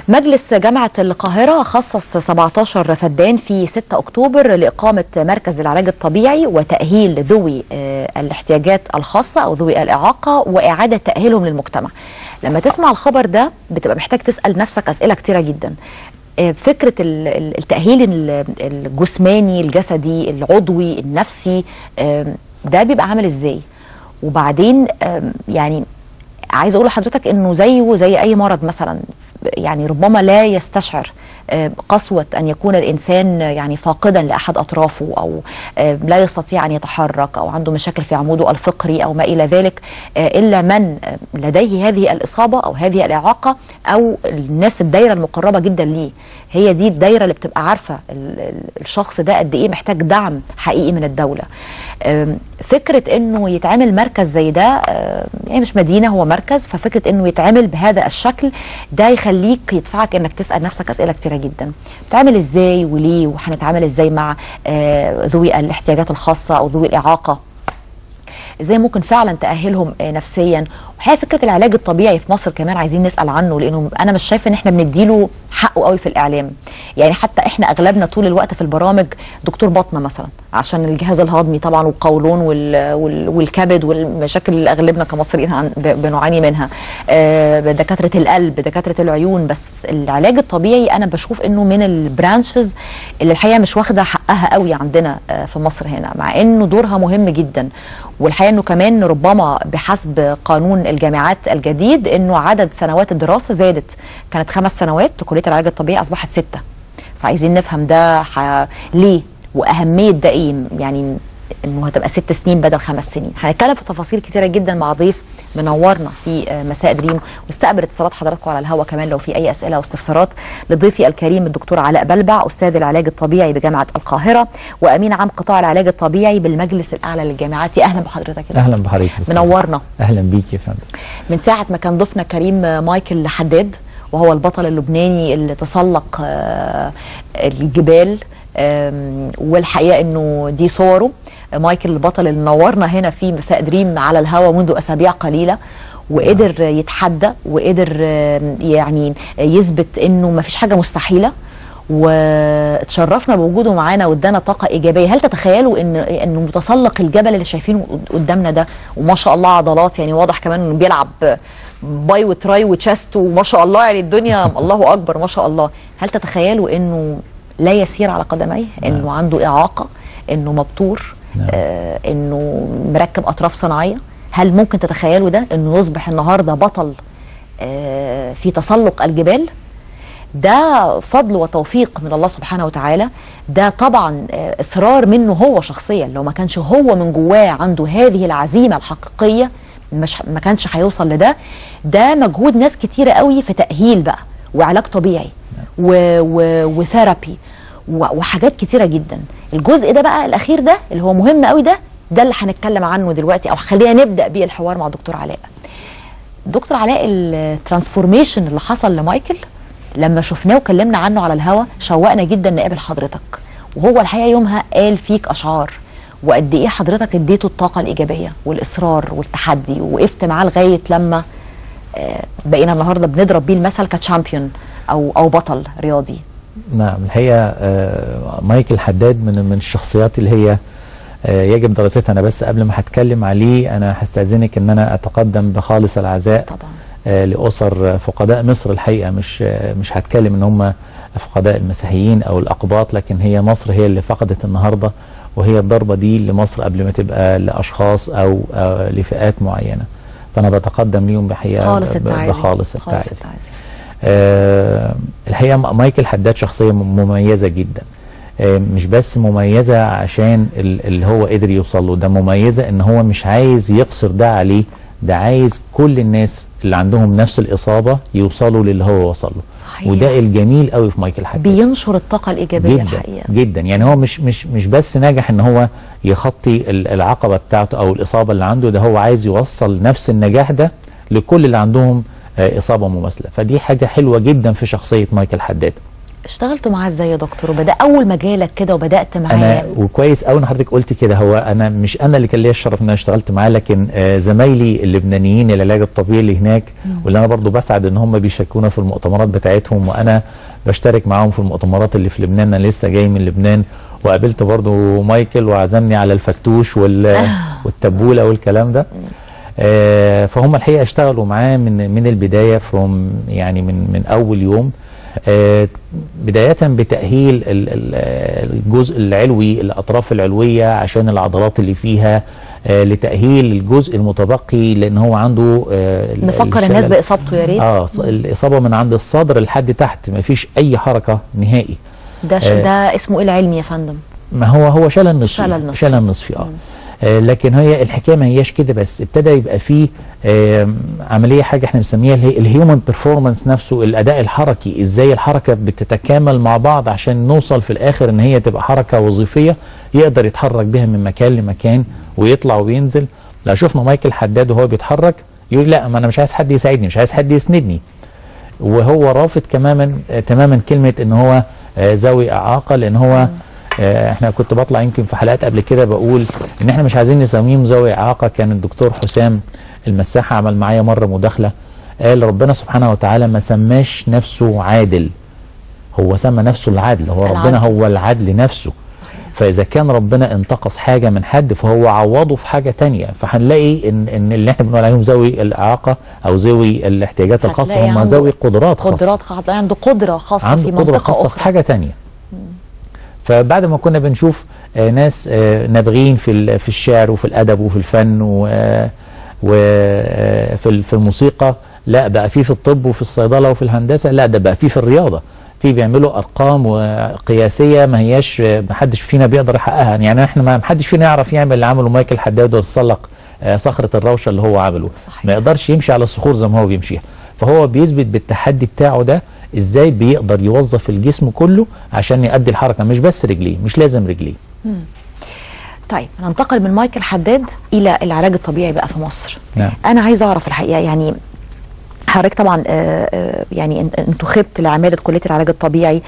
مجلس جامعة القاهرة خصص 17 فدان في 6 أكتوبر لإقامة مركز للعلاج الطبيعي وتأهيل ذوي آه، الاحتياجات الخاصة أو ذوي الإعاقة وإعادة تأهيلهم للمجتمع لما تسمع الخبر ده بتبقى محتاج تسأل نفسك أسئلة كتيرة جدا آه، فكرة ال- ال- التأهيل ال- الجسماني الجسدي العضوي النفسي آم، ده بيبقى عامل ازاي وبعدين آم، يعني عايزه اقول لحضرتك انه زيه زي اي مرض مثلا يعني ربما لا يستشعر آه، قسوة أن يكون الإنسان يعني فاقدا لأحد أطرافه أو آه، لا يستطيع أن يتحرك أو عنده مشاكل في عموده الفقري أو ما إلى ذلك آه، إلا من آه، لديه هذه الإصابة أو هذه الإعاقة أو الناس الدايرة المقربة جدا ليه هي دي الدايرة اللي بتبقى عارفة ال- ال- الشخص ده قد إيه محتاج دعم حقيقي من الدولة آم، فكرة انه يتعمل مركز زي ده آم، يعني مش مدينة هو مركز ففكرة انه يتعمل بهذا الشكل ده يخليك يدفعك انك تسأل نفسك اسئلة كتيرة جدا بتعمل ازاي وليه وهنتعامل ازاي مع آه، ذوي الاحتياجات الخاصة او ذوي الاعاقة ازاي ممكن فعلا تاهلهم آه، نفسيا وهي فكره العلاج الطبيعي في مصر كمان عايزين نسال عنه لانه انا مش شايفه ان احنا بنديله حقه قوي في الاعلام يعني حتى احنا اغلبنا طول الوقت في البرامج دكتور بطنه مثلا عشان الجهاز الهضمي طبعا والقولون وال... وال... والكبد والمشاكل اللي اغلبنا كمصريين عن... ب... بنعاني منها آه، دكاتره القلب دكاتره العيون بس العلاج الطبيعي انا بشوف انه من البرانشز اللي الحقيقه مش واخده حقها قوي عندنا آه، في مصر هنا مع انه دورها مهم جدا والحقيقه انه كمان ربما بحسب قانون الجامعات الجديد انه عدد سنوات الدراسه زادت كانت خمس سنوات لكليه العلاج الطبيعي اصبحت سته فعايزين نفهم ده ح... ليه واهميه ده ايه يعني انه هتبقى ست سنين بدل خمس سنين هنتكلم في تفاصيل كتيره جدا مع ضيف منورنا في آه، مساء دريم واستقبل اتصالات حضراتكم على الهوا كمان لو في اي اسئله او استفسارات لضيفي الكريم الدكتور علاء بلبع استاذ العلاج الطبيعي بجامعه القاهره وامين عام قطاع العلاج الطبيعي بالمجلس الاعلى للجامعات يا اهلا بحضرتك يا اهلا دكتور. بحضرتك منورنا اهلا بيك يا فندم من ساعة ما كان ضيفنا كريم مايكل حداد وهو البطل اللبناني اللي تسلق آه، الجبال آم، والحقيقة انه دي صوره مايكل البطل اللي نورنا هنا في مساء دريم على الهوا منذ اسابيع قليلة وقدر يتحدى وقدر آم، يعني يثبت انه ما فيش حاجة مستحيلة واتشرفنا بوجوده معانا وادانا طاقه ايجابيه هل تتخيلوا ان انه متسلق الجبل اللي شايفينه قدامنا ده وما شاء الله عضلات يعني واضح كمان انه بيلعب باي وتراي وتشست وما شاء الله يعني الدنيا الله اكبر ما شاء الله هل تتخيلوا انه لا يسير على قدميه انه عنده اعاقه انه مبتور نعم. آه انه مركب اطراف صناعيه هل ممكن تتخيلوا ده انه يصبح النهارده بطل آه في تسلق الجبال ده فضل وتوفيق من الله سبحانه وتعالى ده طبعا آه، اصرار منه هو شخصيا لو ما كانش هو من جواه عنده هذه العزيمه الحقيقيه مش ما كانش هيوصل لده ده مجهود ناس كتيره قوي في تاهيل بقى وعلاج طبيعي و و وثيرابي و- وحاجات كتيره جدا الجزء ده بقى الاخير ده اللي هو مهم قوي ده ده اللي هنتكلم عنه دلوقتي او خلينا نبدا بيه الحوار مع دكتور علاء دكتور علاء الترانسفورميشن اللي حصل لمايكل لما شفناه وكلمنا عنه على الهوا شوقنا جدا نقابل حضرتك وهو الحقيقه يومها قال فيك اشعار وقد ايه حضرتك اديته الطاقه الايجابيه والاصرار والتحدي ووقفت معاه لغايه لما آه، بقينا النهارده بنضرب بيه المثل كتشامبيون او او بطل رياضي نعم الحقيقه آه، مايكل حداد من من الشخصيات اللي هي آه، يجب دراستها انا بس قبل ما هتكلم عليه انا هستاذنك ان انا اتقدم بخالص العزاء طبعا آه، لاسر فقداء مصر الحقيقه مش آه، مش هتكلم ان هم فقداء المسيحيين او الاقباط لكن هي مصر هي اللي فقدت النهارده وهي الضربه دي لمصر قبل ما تبقى لاشخاص او آه، لفئات معينه فانا بتقدم ليهم بحقيقه خالص ب- التعازي بخالص خالص التعازي التعازي آه، الحقيقه م- مايكل حداد شخصيه م- مميزه جدا آه، مش بس مميزه عشان ال- اللي هو قدر يوصل له ده مميزه ان هو مش عايز يقصر ده عليه ده عايز كل الناس اللي عندهم نفس الاصابه يوصلوا للي هو وصل له صحيح. وده الجميل قوي في مايكل حداد بينشر الطاقه الايجابيه جدا الحقيقه جدا يعني هو مش مش مش بس ناجح ان هو يخطي ال- العقبه بتاعته او الاصابه اللي عنده ده هو عايز يوصل نفس النجاح ده لكل اللي عندهم آه، اصابه مماثله فدي حاجه حلوه جدا في شخصيه مايكل حداد اشتغلتوا معاه ازاي يا دكتور وبدا اول ما جالك كده وبدات معاه انا وكويس قوي ان حضرتك قلت كده هو انا مش انا اللي كان ليا الشرف ان انا اشتغلت معاه لكن آه زمايلي اللبنانيين العلاج الطبيعي اللي هناك واللي انا برضو بسعد ان هم بيشاركونا في المؤتمرات بتاعتهم وانا بشترك معاهم في المؤتمرات اللي في لبنان انا لسه جاي من لبنان وقابلت برضو مايكل وعزمني على الفتوش وال والتبوله والكلام ده آه فهم الحقيقه اشتغلوا معاه من من البدايه فروم يعني من من اول يوم آه بداية بتأهيل ال- ال- الجزء العلوي الأطراف العلوية عشان العضلات اللي فيها آه لتأهيل الجزء المتبقي لأن هو عنده آه ال- نفكر الناس الشلل. باصابته يا ريت اه ص- الإصابة من عند الصدر لحد تحت مفيش أي حركة نهائي ده ش... آه. ده اسمه ايه العلمي يا فندم ما هو هو شلل نصفي شلل نصفي. شلل نصفي اه آه، لكن هي الحكايه ما هياش كده بس ابتدى يبقى فيه آم، عمليه حاجه احنا بنسميها اللي هي الهيومن بيرفورمانس نفسه الاداء الحركي ازاي الحركه بتتكامل مع بعض عشان نوصل في الاخر ان هي تبقى حركه وظيفيه يقدر يتحرك بها من مكان لمكان ويطلع وينزل لو شفنا مايكل حداد وهو بيتحرك يقول لا ما انا مش عايز حد يساعدني مش عايز حد يسندني وهو رافض تماما آه، تماما كلمه ان هو آه، ذوي اعاقه لان هو آه، احنا كنت بطلع يمكن في حلقات قبل كده بقول ان احنا مش عايزين نسميهم ذوي اعاقه كان الدكتور حسام المساحه عمل معايا مره مداخله قال ربنا سبحانه وتعالى ما سماش نفسه عادل هو سمى نفسه العدل هو ربنا العدل. هو العدل نفسه فاذا كان ربنا انتقص حاجه من حد فهو عوضه في حاجه تانية فهنلاقي ان ان اللي احنا بنقول عليهم ذوي الاعاقه او ذوي الاحتياجات الخاصه هتلاقي هم عنده ذوي قدرات خاصه قدرات خاصة عنده قدرة خاصة في عنده قدرة منطقة خاصة في أخرى حاجة تانية فبعد ما كنا بنشوف آه، ناس آه، نابغين في ال- في الشعر وفي الأدب وفي الفن وفي في الموسيقى لا بقى في في الطب وفي الصيدلة وفي الهندسة لا ده بقى في في الرياضة في بيعملوا أرقام وقياسية ما هياش آه، ما حدش فينا بيقدر يحققها يعني احنا ما حدش فينا يعرف يعمل اللي عمله مايكل حداد ويتسلق آه، صخرة الروشة اللي هو عمله صحيح. ما يقدرش يمشي على الصخور زي ما هو بيمشيها فهو بيثبت بالتحدي بتاعه ده ازاي بيقدر يوظف الجسم كله عشان يؤدي الحركه مش بس رجليه مش لازم رجليه طيب ننتقل من مايكل حداد إلى العلاج الطبيعي بقى في مصر نعم. أنا عايزة أعرف الحقيقة يعني حضرتك طبعا آه، آه، يعني انت- انتخبت لعماده كليه العلاج الطبيعي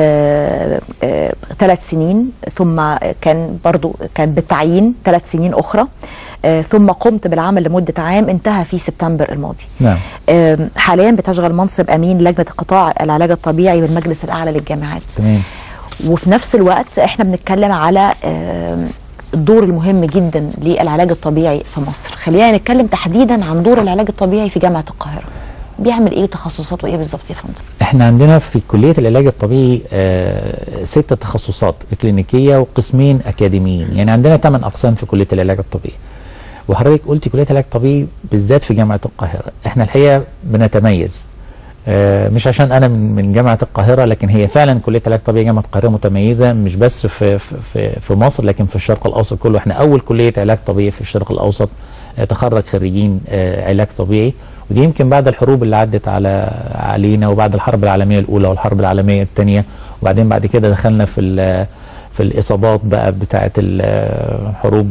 ثلاث سنين ثم كان برضو كان بالتعيين ثلاث سنين اخرى آه، ثم قمت بالعمل لمده عام انتهى في سبتمبر الماضي نعم آم، حاليا بتشغل منصب امين لجنه قطاع العلاج الطبيعي بالمجلس الاعلى للجامعات تمام وفي نفس الوقت احنا بنتكلم على آم، الدور المهم جدا للعلاج الطبيعي في مصر خلينا نتكلم تحديدا عن دور العلاج الطبيعي في جامعه القاهره بيعمل ايه وتخصصاته ايه بالظبط يا فندم احنا عندنا في كليه العلاج الطبيعي آه ست تخصصات كلينيكيه وقسمين اكاديميين يعني عندنا ثمان اقسام في كليه العلاج الطبيعي وحضرتك قلتي كليه العلاج الطبيعي بالذات في جامعه القاهره احنا الحقيقه بنتميز آه، مش عشان انا من من جامعه القاهره لكن هي فعلا كليه العلاج الطبيعي جامعه القاهره متميزه مش بس في في في, في مصر لكن في الشرق الاوسط كله احنا اول كليه علاج طبيعي في الشرق الاوسط آه، تخرج خريجين آه، علاج طبيعي ودي يمكن بعد الحروب اللي عدت على علينا وبعد الحرب العالميه الاولى والحرب العالميه الثانيه وبعدين بعد كده دخلنا في ال- في الاصابات بقى بتاعه الحروب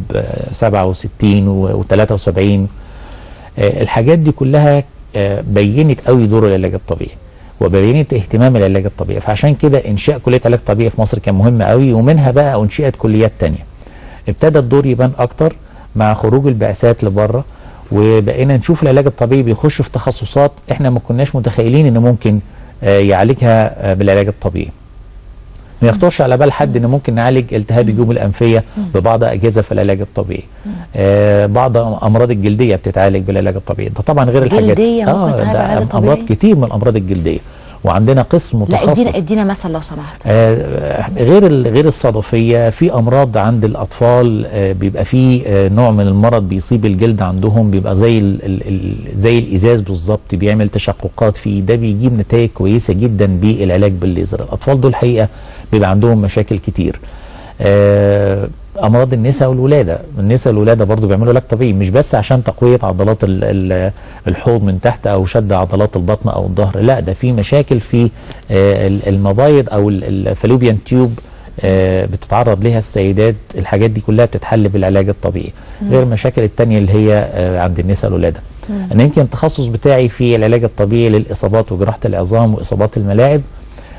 67 و73 آه، الحاجات دي كلها آه، بينت قوي دور العلاج الطبيعي وبينت اهتمام العلاج الطبيعي فعشان كده انشاء كليه علاج طبيعي في مصر كان مهم قوي ومنها بقى انشئت كليات تانية ابتدى الدور يبان اكتر مع خروج البعثات لبره وبقينا نشوف العلاج الطبيعي بيخش في تخصصات احنا ما كناش متخيلين ان ممكن آه، يعالجها آه، بالعلاج الطبيعي ما يخطرش على بال حد ان ممكن نعالج التهاب الجيوب الانفيه ببعض اجهزه في العلاج الطبيعي آه بعض امراض الجلديه بتتعالج بالعلاج الطبيعي ده طبعا غير الحاجات جلدية ممكن تتعالج ده بالعلاج امراض الطبيعي؟ كتير من الامراض الجلديه وعندنا قسم لا متخصص ادينا ادينا مثل لو سمحت آه، غير ال- غير الصدفيه في امراض عند الاطفال آه، بيبقى في آه، نوع من المرض بيصيب الجلد عندهم بيبقى زي ال ال ال زي الازاز بالظبط بيعمل تشققات فيه ده بيجيب نتائج كويسه جدا بالعلاج بالليزر الاطفال دول حقيقه بيبقى عندهم مشاكل كتير آه، امراض النساء والولاده النساء والولاده برضو بيعملوا علاج طبيعي مش بس عشان تقويه عضلات ال- ال- الحوض من تحت او شد عضلات البطن او الظهر لا ده في مشاكل في آه، ال- المبايض او ال- الفالوبيان تيوب آه، بتتعرض لها السيدات الحاجات دي كلها بتتحل بالعلاج الطبيعي غير المشاكل التانية اللي هي آه، عند النساء الولاده انا يمكن التخصص بتاعي في العلاج الطبيعي للاصابات وجراحه العظام واصابات الملاعب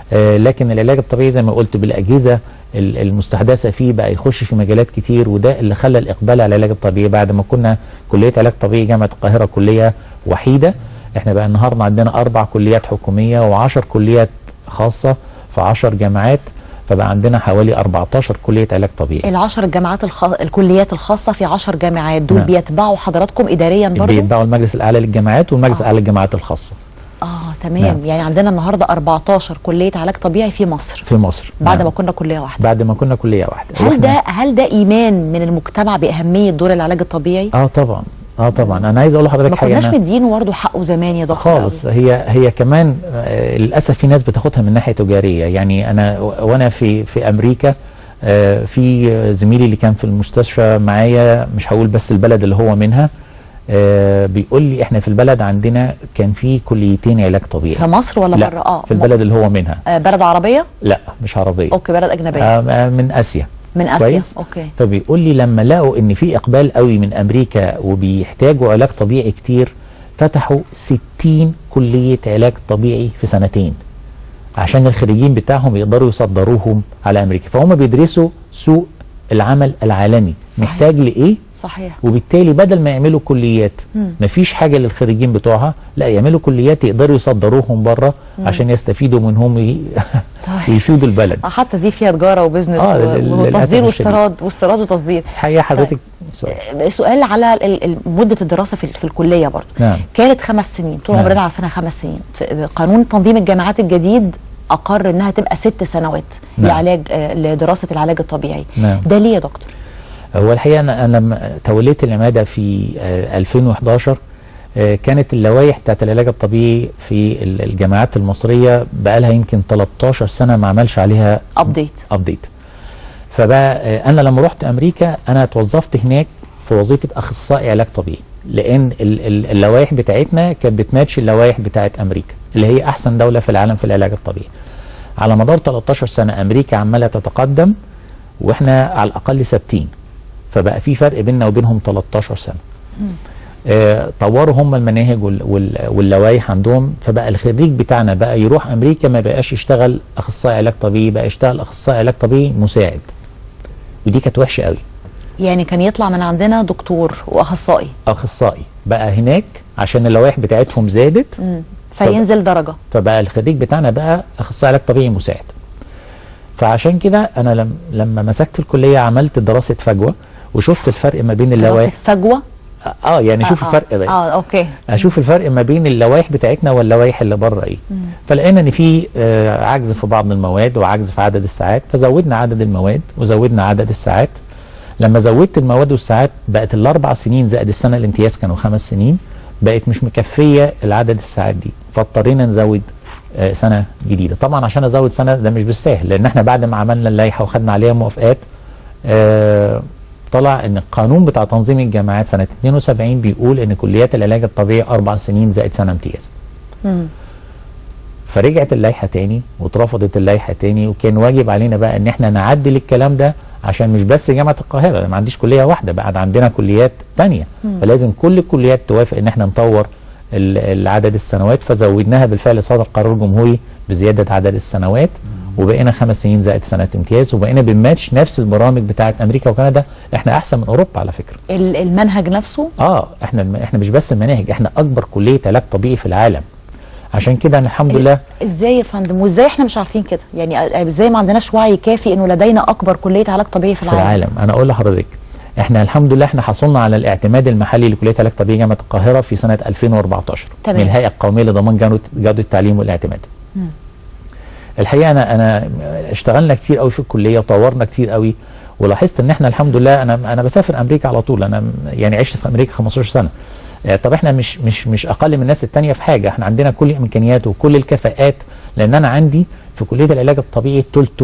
آه، لكن العلاج الطبيعي زي ما قلت بالاجهزه ال- المستحدثه فيه بقى يخش في مجالات كتير وده اللي خلى الاقبال على العلاج الطبيعي بعد ما كنا كليه علاج طبيعي جامعه القاهره كليه وحيده احنا بقى النهارده عندنا اربع كليات حكوميه و10 كليات خاصه في 10 جامعات فبقى عندنا حوالي 14 كليه علاج طبيعي العشر الجامعات الخ... الكليات الخاصه في عشر جامعات دول نعم. بيتبعوا حضراتكم اداريا برضو بيتبعوا المجلس الاعلى للجامعات والمجلس الاعلى للجامعات الخاصه اه تمام نعم. يعني عندنا النهارده 14 كليه علاج طبيعي في مصر في مصر بعد نعم. ما كنا كليه واحده بعد ما كنا كليه واحده هل وإحنا- ده هل ده ايمان من المجتمع باهميه دور العلاج الطبيعي اه طبعا اه طبعا انا عايز اقول لحضرتك ما حاجه كناش أنا- مدينه برضه حقه زمان يا دكتور خالص أوي. هي هي كمان آه، للاسف في ناس بتاخدها من ناحيه تجاريه يعني انا و- وانا في في امريكا آه، في زميلي اللي كان في المستشفى معايا مش هقول بس البلد اللي هو منها آه، بيقول لي احنا في البلد عندنا كان في كليتين علاج طبيعي في مصر ولا لا بره اه في البلد اللي هو منها آه بلد عربيه لا مش عربيه اوكي بلد اجنبيه آه، آه، من اسيا من اسيا كويس اوكي فبيقول لي لما لقوا ان في اقبال قوي من امريكا وبيحتاجوا علاج طبيعي كتير فتحوا 60 كليه علاج طبيعي في سنتين عشان الخريجين بتاعهم يقدروا يصدروهم على امريكا فهم بيدرسوا سوق العمل العالمي صحيح. محتاج لايه صحيح وبالتالي بدل ما يعملوا كليات مم. مفيش حاجه للخريجين بتوعها لا يعملوا كليات يقدروا يصدروهم بره عشان يستفيدوا منهم وي- طيب. ويفيدوا البلد آه، حتى دي فيها تجاره وبزنس آه، و- لل- للأسف وتصدير الشديد. واستيراد واستيراد وتصدير الحقيقه حضرتك سؤال. سؤال على ال- ال- مده الدراسه في, في الكليه برضه نعم كانت خمس سنين طول نعم. عمرنا عارفينها خمس سنين في- قانون تنظيم الجامعات الجديد اقر انها تبقى ست سنوات نعم. لعلاج آه، لدراسه العلاج الطبيعي نعم. ده ليه يا دكتور هو الحقيقه انا انا لما توليت العماده في آه، 2011 آه، كانت اللوائح بتاعت العلاج الطبيعي في ال- الجامعات المصريه بقى لها يمكن 13 سنه ما عملش عليها ابديت ابديت فبقى آه، انا لما رحت امريكا انا توظفت هناك في وظيفه اخصائي علاج طبيعي لان ال- ال- اللوائح بتاعتنا كانت بتماتش اللوائح بتاعت امريكا اللي هي احسن دوله في العالم في العلاج الطبيعي على مدار 13 سنه امريكا عماله تتقدم واحنا على الاقل ثابتين فبقى في فرق بيننا وبينهم 13 سنه آه، طوروا هم المناهج وال- وال- واللوائح عندهم فبقى الخريج بتاعنا بقى يروح امريكا ما بقاش يشتغل اخصائي علاج طبيعي بقى يشتغل اخصائي علاج طبيعي مساعد ودي كانت وحشه قوي يعني كان يطلع من عندنا دكتور واخصائي اخصائي بقى هناك عشان اللوائح بتاعتهم زادت مم. فينزل درجه فبقى الخريج بتاعنا بقى اخصائي علاج طبيعي مساعد فعشان كده انا لم لما مسكت الكليه عملت دراسه فجوه وشفت الفرق ما بين دراسه اللوائح فجوه اه يعني شوف آه، الفرق بقى اه اوكي اشوف الفرق ما بين اللوائح بتاعتنا واللوائح اللي بره ايه فلقينا ان في آه، عجز في بعض المواد وعجز في عدد الساعات فزودنا عدد المواد وزودنا عدد الساعات لما زودت المواد والساعات بقت الاربع سنين زائد السنه الامتياز كانوا خمس سنين بقت مش مكفيه العدد الساعات دي فاضطرينا نزود آه، سنه جديده طبعا عشان ازود سنه ده مش بالسهل لان احنا بعد ما عملنا اللائحه وخدنا عليها موافقات آه، طلع ان القانون بتاع تنظيم الجامعات سنه 72 بيقول ان كليات العلاج الطبيعي اربع سنين زائد سنه امتياز مم. فرجعت اللائحه تاني واترفضت اللائحه تاني وكان واجب علينا بقى ان احنا نعدل الكلام ده عشان مش بس جامعه القاهره أنا ما عنديش كليه واحده بقى عندنا كليات تانية فلازم كل الكليات توافق ان احنا نطور ال- العدد السنوات فزودناها بالفعل صدر قرار جمهوري بزياده عدد السنوات وبقينا خمس سنين زائد سنه امتياز وبقينا بنماتش نفس البرامج بتاعه امريكا وكندا احنا احسن من اوروبا على فكره ال- المنهج نفسه اه احنا الم- احنا مش بس المناهج احنا اكبر كليه علاج طبيعي في العالم عشان كده أنا الحمد لله ازاي يا فندم وازاي احنا مش عارفين كده يعني ازاي ما عندناش وعي كافي انه لدينا اكبر كليه علاج طبيعي في في العالم, العالم انا اقول لحضرتك احنا الحمد لله احنا حصلنا على الاعتماد المحلي لكليه علاج طبيعي جامعه القاهره في سنه 2014 تمام. من الهيئه القوميه لضمان جوده جوده التعليم والاعتماد الحقيقه انا انا اشتغلنا كتير قوي في الكليه وطورنا كتير قوي ولاحظت ان احنا الحمد لله انا انا بسافر امريكا على طول انا يعني عشت في امريكا 15 سنه آه، طب احنا مش مش مش اقل من الناس التانية في حاجه احنا عندنا كل الامكانيات وكل الكفاءات لان انا عندي في كليه العلاج الطبيعي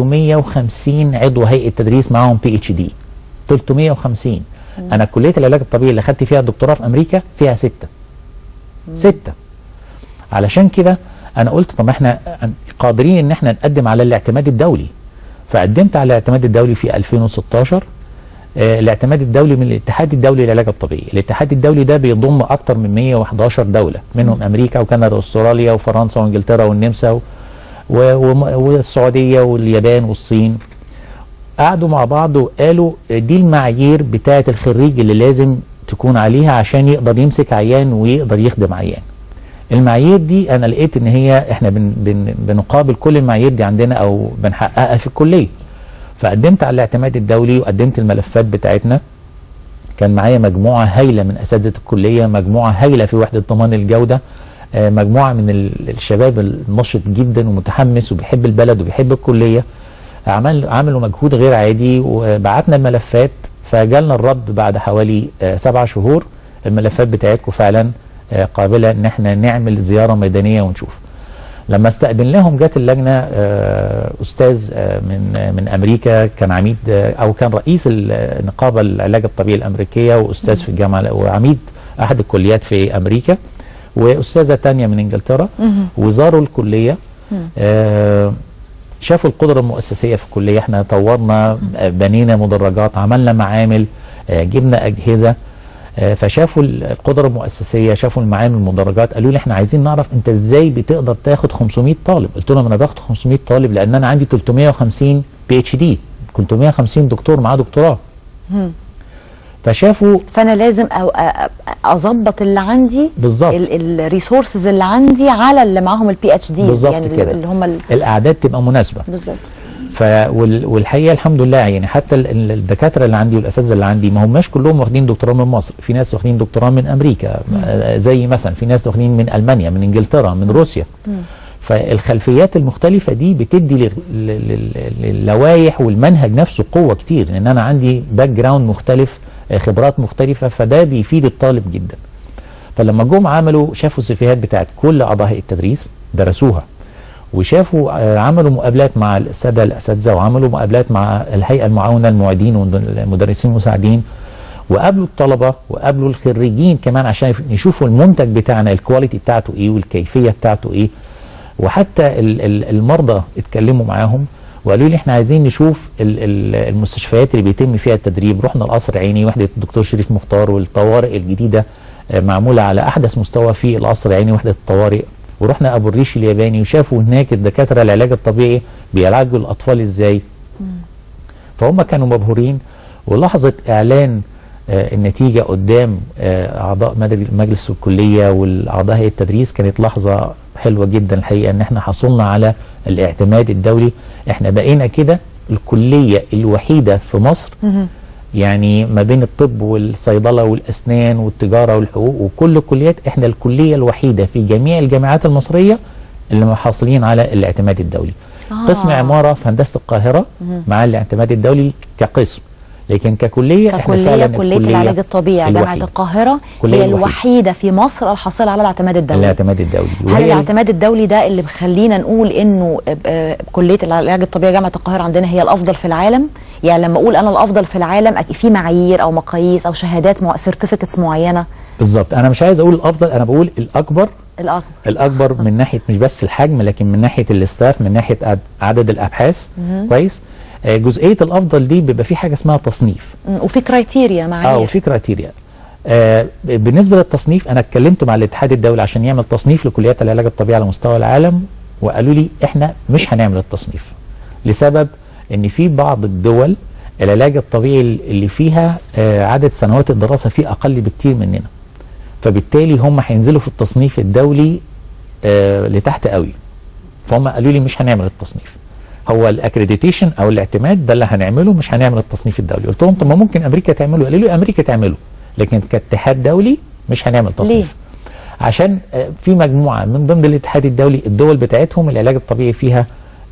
350 عضو هيئه تدريس معاهم بي اتش دي 350 انا كليه العلاج الطبيعي اللي خدت فيها الدكتوراه في امريكا فيها سته سته علشان كده انا قلت طب احنا قادرين ان احنا نقدم على الاعتماد الدولي فقدمت على الاعتماد الدولي في 2016 آه، الاعتماد الدولي من الاتحاد الدولي للعلاج الطبيعي الاتحاد الدولي ده بيضم اكتر من 111 دولة منهم امريكا وكندا واستراليا وفرنسا وانجلترا والنمسا و... و- وم- والسعوديه واليابان والصين قعدوا مع بعض وقالوا دي المعايير بتاعه الخريج اللي لازم تكون عليها عشان يقدر يمسك عيان ويقدر يخدم عيان المعايير دي انا لقيت ان هي احنا بن بن بنقابل كل المعايير دي عندنا او بنحققها في الكليه فقدمت على الاعتماد الدولي وقدمت الملفات بتاعتنا كان معايا مجموعه هايله من اساتذه الكليه مجموعه هايله في وحده ضمان الجوده آه، مجموعه من ال- الشباب النشط جدا ومتحمس وبيحب البلد وبيحب الكليه عمل عملوا مجهود غير عادي وبعتنا الملفات فجالنا الرد بعد حوالي آه، سبع شهور الملفات بتاعتكم فعلا آه، قابله ان احنا نعمل زياره ميدانيه ونشوف لما استقبلناهم جت اللجنه آه، استاذ آه، من آه، من امريكا كان عميد آه، او كان رئيس النقابه العلاج الطبيعي الامريكيه واستاذ في الجامعه وعميد احد الكليات في امريكا واستاذه تانية من انجلترا وزاروا الكليه آه، شافوا القدره المؤسسيه في الكليه احنا طورنا آه، بنينا مدرجات عملنا معامل آه، جبنا اجهزه آه، فشافوا القدره المؤسسيه شافوا المعامل المدرجات قالوا لي احنا عايزين نعرف انت ازاي بتقدر تاخد 500 طالب قلت لهم انا باخد 500 طالب لان انا عندي 350 بي اتش دي 350 دكتور معاه دكتوراه فشافوا فانا لازم أو أ- أ- اظبط اللي عندي بالظبط. الريسورسز اللي عندي على اللي معاهم البي اتش دي بالظبط يعني كده. اللي هم ال- الاعداد تبقى مناسبه بالظبط ف وال- والحقيقه الحمد لله يعني حتى ال- ال- الدكاتره اللي عندي والاساتذه اللي عندي ما هماش كلهم واخدين دكتوراه من مصر في ناس واخدين دكتوراه من امريكا آه، زي مثلا في ناس واخدين من المانيا من انجلترا من روسيا فالخلفيات المختلفه دي بتدي لل- لل- لل- للوائح والمنهج نفسه قوه كتير لان انا عندي باك جراوند مختلف آه، خبرات مختلفه فده بيفيد الطالب جدا فلما جم عملوا شافوا السيفيهات بتاعت كل اعضاء هيئه التدريس درسوها وشافوا آه، عملوا مقابلات مع الساده الاساتذه وعملوا مقابلات مع الهيئه المعاونه المعيدين والمدرسين المساعدين وقابلوا الطلبه وقابلوا الخريجين كمان عشان يف- يشوفوا المنتج بتاعنا الكواليتي بتاعته ايه والكيفيه بتاعته ايه وحتى ال- ال- المرضى اتكلموا معاهم وقالوا لي احنا عايزين نشوف ال- ال- المستشفيات اللي بيتم فيها التدريب رحنا القصر عيني وحده الدكتور شريف مختار والطوارئ الجديده آه، معموله على احدث مستوى في القصر عيني وحده الطوارئ ورحنا ابو الريش الياباني وشافوا هناك الدكاتره العلاج الطبيعي بيعالجوا الاطفال ازاي فهم كانوا مبهورين ولحظه اعلان آه، النتيجه قدام آه، اعضاء مدري- مجلس الكليه والاعضاء هيئه التدريس كانت لحظه حلوه جدا الحقيقه ان احنا حصلنا على الاعتماد الدولي احنا بقينا كده الكليه الوحيده في مصر يعني ما بين الطب والصيدله والاسنان والتجاره والحقوق وكل الكليات احنا الكليه الوحيده في جميع الجامعات المصريه اللي محصلين على الاعتماد الدولي آه. قسم عماره في هندسه القاهره مع الاعتماد الدولي كقسم لكن ككليه احنا ككليه فعلا كليه الكلية العلاج الطبيعي جامعه الوحيدة. القاهره الكلية هي الوحيدة. الوحيده في مصر الحاصله على الاعتماد الدولي الاعتماد الدولي هل وهي الاعتماد الدولي ده اللي مخلينا نقول انه آه، آه، كليه العلاج الطبيعي جامعه القاهره عندنا هي الافضل في العالم يعني لما اقول انا الافضل في العالم أكيد في معايير او مقاييس او شهادات مع سيرتيفيكتس معينه بالظبط انا مش عايز اقول الافضل انا بقول الاكبر الاكبر الاكبر من ناحيه مش بس الحجم لكن من ناحيه الاستاف من ناحيه عد- عدد الابحاث كويس آه، جزئيه الافضل دي بيبقى في حاجه اسمها تصنيف مم، وفي كرايتيريا اه معايير وفي كرايتيريا آه بالنسبه للتصنيف انا اتكلمت مع الاتحاد الدولي عشان يعمل تصنيف لكليات العلاج الطبيعي على مستوى العالم وقالوا لي احنا مش هنعمل التصنيف لسبب ان في بعض الدول العلاج الطبيعي اللي فيها آه عدد سنوات الدراسه فيه اقل بكتير مننا فبالتالي هم هينزلوا في التصنيف الدولي آه لتحت قوي فهم قالوا لي مش هنعمل التصنيف هو الاكريديتيشن او الاعتماد ده اللي هنعمله مش هنعمل التصنيف الدولي قلت لهم طب ما ممكن امريكا تعمله قالوا لي امريكا تعمله لكن كاتحاد دولي مش هنعمل تصنيف عشان آه، في مجموعه من ضمن الاتحاد الدولي الدول بتاعتهم العلاج الطبيعي فيها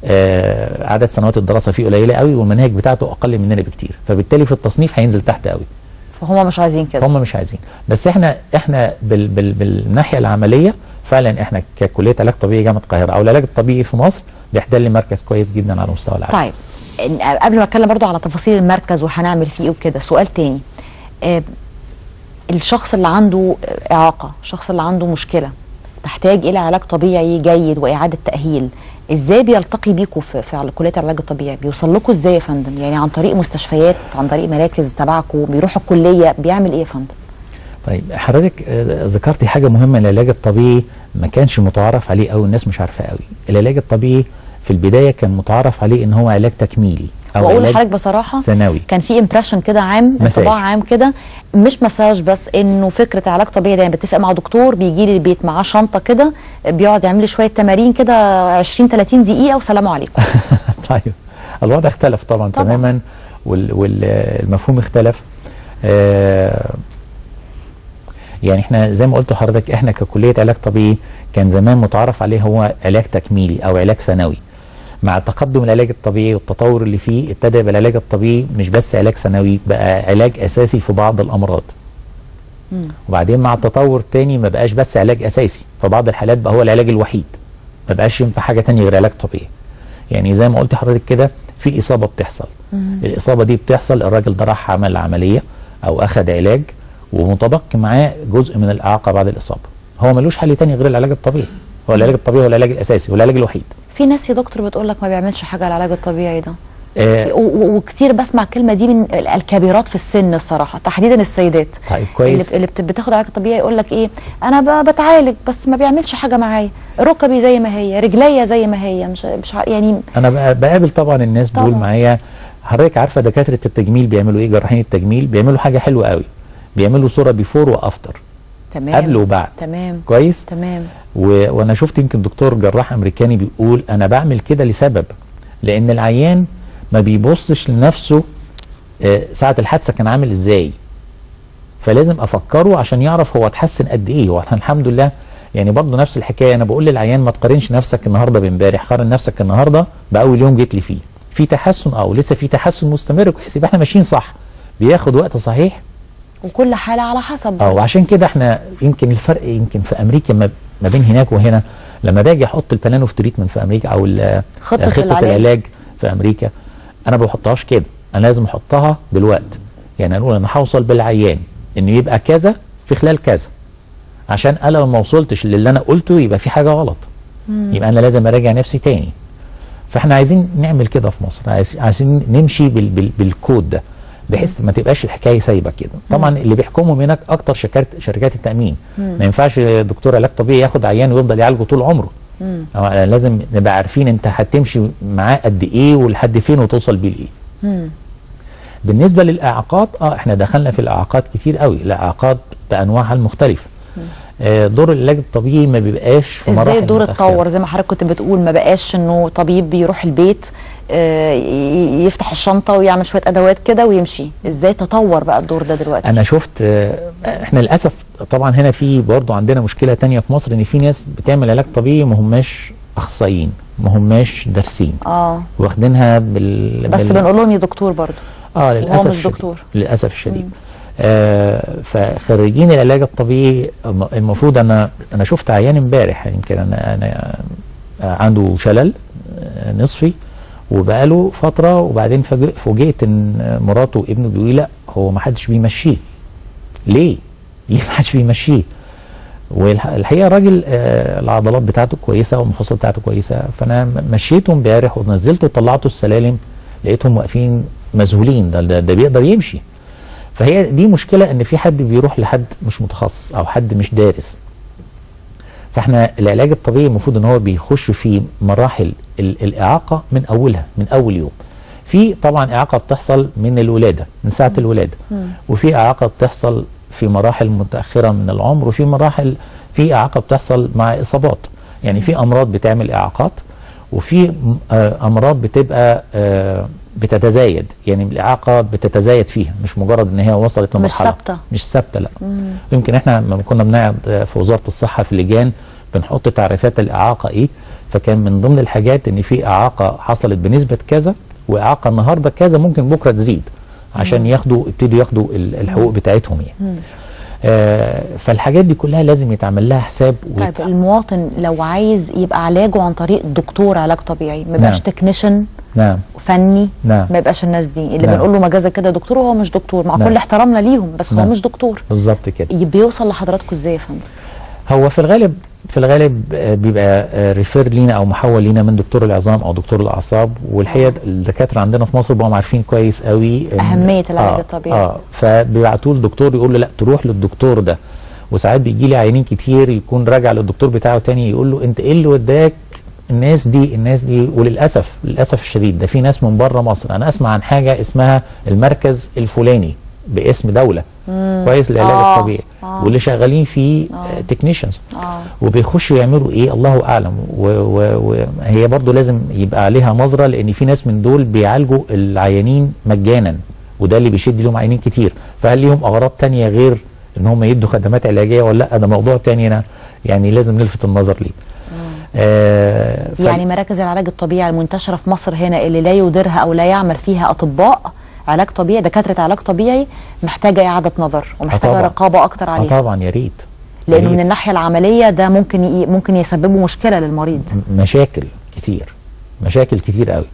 آه، عدد سنوات الدراسه فيه قليله قوي والمناهج بتاعته اقل مننا بكتير فبالتالي في التصنيف هينزل تحت قوي فهم مش عايزين كده فهم مش عايزين بس احنا احنا بال بال بالناحيه العمليه فعلا احنا ككليه علاج طبيعي جامعه القاهره او العلاج الطبيعي في مصر بيحتل مركز كويس جدا على مستوى العالم طيب إن- قبل ما اتكلم برضو على تفاصيل المركز وهنعمل فيه ايه وكده سؤال تاني آه، الشخص اللي عنده آه، اعاقه الشخص اللي عنده مشكله تحتاج الى علاج طبيعي جيد واعاده تاهيل ازاي بيلتقي بيكوا في في كليه العلاج الطبيعي بيوصل لكم ازاي يا فندم يعني عن طريق مستشفيات عن طريق مراكز تبعكم بيروح الكليه بيعمل ايه يا فندم طيب حضرتك آه، ذكرتي حاجه مهمه العلاج الطبيعي ما كانش متعارف عليه قوي الناس مش عارفاه قوي العلاج الطبيعي في البدايه كان متعارف عليه ان هو علاج تكميلي او واقول علاج لحضرتك بصراحه ثانوي كان في امبريشن كده عام مساج. انطباع عام كده مش مساج بس انه فكره علاج طبيعي ده يعني بتفق مع دكتور بيجي لي البيت معاه شنطه كده بيقعد يعمل لي شويه تمارين كده 20 30 دقيقه وسلام عليكم طيب الوضع اختلف طبعا, طبعاً. طبعا. تماما والمفهوم اختلف آه يعني احنا زي ما قلت لحضرتك احنا ككليه علاج طبيعي كان زمان متعارف عليه هو علاج تكميلي او علاج ثانوي مع تقدم العلاج الطبيعي والتطور اللي فيه ابتدى يبقى العلاج الطبيعي مش بس علاج ثانوي بقى علاج اساسي في بعض الامراض وبعدين مع التطور التاني ما بقاش بس علاج اساسي في بعض الحالات بقى هو العلاج الوحيد ما بقاش ينفع حاجه تانية غير علاج طبيعي يعني زي ما قلت لحضرتك كده في اصابه بتحصل الاصابه دي بتحصل الراجل ده راح عمل عمليه او اخذ علاج ومتبقي معاه جزء من الاعاقه بعد الاصابه هو ملوش حل تاني غير العلاج الطبيعي هو العلاج الطبيعي هو العلاج الاساسي والعلاج الوحيد في ناس يا دكتور بتقول لك ما بيعملش حاجه على العلاج الطبيعي ده آه و- و- وكتير بسمع الكلمه دي من ال- الكبيرات في السن الصراحه تحديدا السيدات طيب كويس. اللي, اللي بت- بتاخد علاج طبيعي يقول لك ايه انا ب- بتعالج بس ما بيعملش حاجه معايا ركبي زي ما هي رجليا زي ما هي مش مش ع- يعني انا بق- بقابل طبعا الناس دول طبعاً. معايا حضرتك عارفه دكاتره التجميل بيعملوا ايه جراحين التجميل بيعملوا حاجه حلوه قوي بيعملوا صوره بيفور وافتر تمام قبل وبعد تمام كويس تمام و... وانا شفت يمكن دكتور جراح امريكاني بيقول انا بعمل كده لسبب لان العيان ما بيبصش لنفسه آه، ساعه الحادثه كان عامل ازاي فلازم افكره عشان يعرف هو اتحسن قد ايه واحنا الحمد لله يعني برضه نفس الحكايه انا بقول للعيان ما تقارنش نفسك النهارده بامبارح قارن نفسك النهارده باول يوم جيت لي فيه في تحسن او لسه في تحسن مستمر كويس يبقى احنا ماشيين صح بياخد وقت صحيح وكل حاله على حسب اه وعشان كده احنا يمكن الفرق يمكن في امريكا ما, ما بين هناك وهنا لما باجي احط البلان اوف تريتمنت في امريكا او ال- خطة خطه العلاج. العلاج في امريكا انا ما بحطهاش كده انا لازم احطها بالوقت يعني اقول انا هوصل بالعيان انه يبقى كذا في خلال كذا عشان انا لو ما وصلتش للي انا قلته يبقى في حاجه غلط يبقى انا لازم اراجع نفسي تاني فاحنا عايزين نعمل كده في مصر عايز- عايزين نمشي بال بال بالكود ده بحيث ما تبقاش الحكايه سايبه كده طبعا اللي بيحكمهم هناك اكتر شركات شركات التامين ما ينفعش دكتور علاج طبيعي ياخد عيان ويفضل يعالجه طول عمره أو لازم نبقى عارفين انت هتمشي معاه قد ايه ولحد فين وتوصل بيه لايه بالنسبه للاعاقات اه احنا دخلنا في الاعاقات كتير قوي الاعاقات بانواعها المختلفه آه دور العلاج الطبيعي ما بيبقاش في مراحل ازاي الدور متأخرة. اتطور زي ما حضرتك كنت بتقول ما بقاش انه طبيب بيروح البيت آه، ي- يفتح الشنطه ويعمل شويه ادوات كده ويمشي ازاي تطور بقى الدور ده دلوقتي انا شفت آه، احنا للاسف طبعا هنا في برضو عندنا مشكله تانية في مصر ان في ناس بتعمل علاج طبيعي ما هماش اخصائيين ما هماش دارسين اه واخدينها بال بس بال... بنقول لهم يا دكتور برضو اه للاسف مش الشديد. دكتور. للاسف الشديد آه فخريجين العلاج الطبيعي الم- المفروض انا انا شفت عيان امبارح يمكن انا انا آه، عنده شلل آه، نصفي وبقاله فتره وبعدين فج- فوجئت ان مراته وابنه بيقولوا لي لا هو ما حدش بيمشيه ليه؟ ليه ما حدش بيمشيه؟ والحقيقه الراجل آه، العضلات بتاعته كويسه والمفاصل بتاعته كويسه فانا م- مشيته امبارح ونزلته وطلعته السلالم لقيتهم واقفين مذهولين ده, ده, ده بيقدر يمشي فهي دي مشكله ان في حد بيروح لحد مش متخصص او حد مش دارس فاحنا العلاج الطبيعي المفروض ان هو بيخش في مراحل ال- الاعاقه من اولها من اول يوم في طبعا اعاقه بتحصل من الولاده من ساعه الولاده وفي اعاقه بتحصل في مراحل متاخره من العمر وفي مراحل في اعاقه بتحصل مع اصابات يعني في امراض بتعمل اعاقات وفي م- آه، امراض بتبقى آه، بتتزايد يعني الاعاقه بتتزايد فيها مش مجرد ان هي وصلت مش لمرحله ثابتة. مش ثابته لا يمكن احنا لما كنا بنقعد في وزاره الصحه في لجان بنحط تعريفات الاعاقه ايه فكان من ضمن الحاجات ان في اعاقه حصلت بنسبه كذا واعاقه النهارده كذا ممكن بكره تزيد عشان ياخدوا يبتدوا ياخدوا ال- الحقوق بتاعتهم يعني آه فالحاجات دي كلها لازم يتعمل لها حساب طيب ويت- المواطن لو عايز يبقى علاجه عن طريق دكتور علاج طبيعي ما يبقاش نعم. تكنيشن نعم فني نعم. ما يبقاش الناس دي اللي نعم. بنقول له مجازا كده دكتور وهو مش دكتور مع نعم. كل احترامنا ليهم بس هو نعم. مش دكتور بالظبط كده ي- بيوصل لحضراتكم ازاي يا فندم هو في الغالب في الغالب آه، بيبقى آه، ريفير لينا او محول لينا من دكتور العظام او دكتور الاعصاب والحقيقه الدكاتره عندنا في مصر بقوا عارفين كويس قوي إن- أهمية العلاج الطبيعي. اه فبيبعتوه للدكتور يقول له لا تروح للدكتور ده وساعات بيجي لي عيانين كتير يكون راجع للدكتور بتاعه تاني يقول له انت ايه اللي وداك الناس دي الناس دي وللاسف للاسف الشديد ده في ناس من بره مصر انا اسمع عن حاجه اسمها المركز الفلاني باسم دوله كويس للعلاج آه، الطبيعي آه. واللي شغالين فيه تكنيشنز وبيخشوا يعملوا ايه الله اعلم وهي برضو لازم يبقى عليها نظره لان في ناس من دول بيعالجوا العيانين مجانا وده اللي بيشد لهم عيانين كتير فهل ليهم اغراض تانية غير ان هم يدوا خدمات علاجيه ولا لا ده موضوع تاني أنا يعني لازم نلفت النظر ليه آه ف- يعني مراكز العلاج الطبيعي المنتشره في مصر هنا اللي لا يديرها او لا يعمل فيها اطباء علاج طبيعي دكاتره علاج طبيعي محتاجه اعاده نظر ومحتاجه طبعاً. رقابه اكتر اه عليها طبعا يا ريت يا لانه من ريت. الناحيه العمليه ده ممكن ي... ممكن يسببوا مشكله للمريض م- مشاكل كتير مشاكل كتير قوي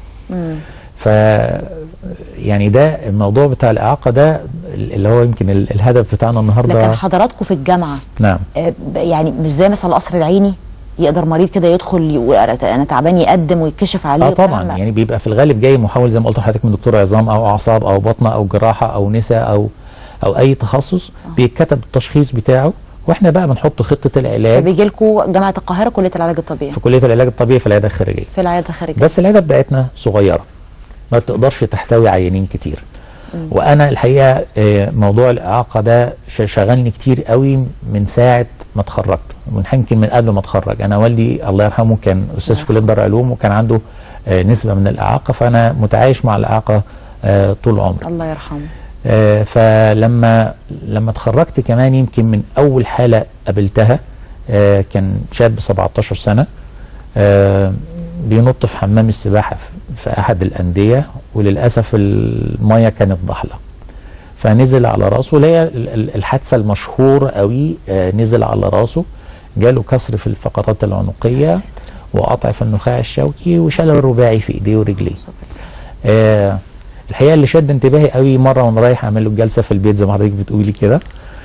ف يعني ده الموضوع بتاع الاعاقه ده اللي هو يمكن ال- الهدف بتاعنا النهارده لكن حضراتكم في الجامعه نعم آه، ب- يعني مش زي مثلا القصر العيني يقدر مريض كده يدخل يقول أنا- انا تعبان يقدم ويتكشف عليه اه وبتاع. طبعا يعني بيبقى في الغالب جاي محاول زي ما قلت لحضرتك من دكتور عظام او اعصاب او بطنه او جراحه او نساء او او اي تخصص بيتكتب التشخيص بتاعه واحنا بقى بنحط خطه العلاج فبيجي لكم جامعه القاهره كليه العلاج الطبيعي في كليه العلاج الطبيعي في العياده الخارجيه في العياده الخارجيه بس العياده بتاعتنا صغيره ما بتقدرش تحتوي عيانين كتير وانا الحقيقه آه، موضوع الاعاقه ده ش- شغلني كتير قوي من ساعه ما اتخرجت من يمكن من قبل ما اتخرج انا والدي الله يرحمه كان استاذ في كليه دار علوم وكان عنده آه، نسبه من الاعاقه فانا متعايش مع الاعاقه آه، طول عمري الله يرحمه آه، فلما لما اتخرجت كمان يمكن من اول حاله قابلتها آه، كان شاب 17 سنه آه، بينط في حمام السباحه في- في احد الانديه وللاسف الميه كانت ضحله فنزل على راسه اللي هي ال- ال- الحادثه المشهوره قوي آه، نزل على راسه جاله كسر في الفقرات العنقيه وقطع في النخاع الشوكي وشلل الرباعي في ايديه ورجليه آه الحقيقه اللي شد انتباهي قوي مره وانا رايح اعمل له الجلسه في البيت زي ما حضرتك بتقولي كده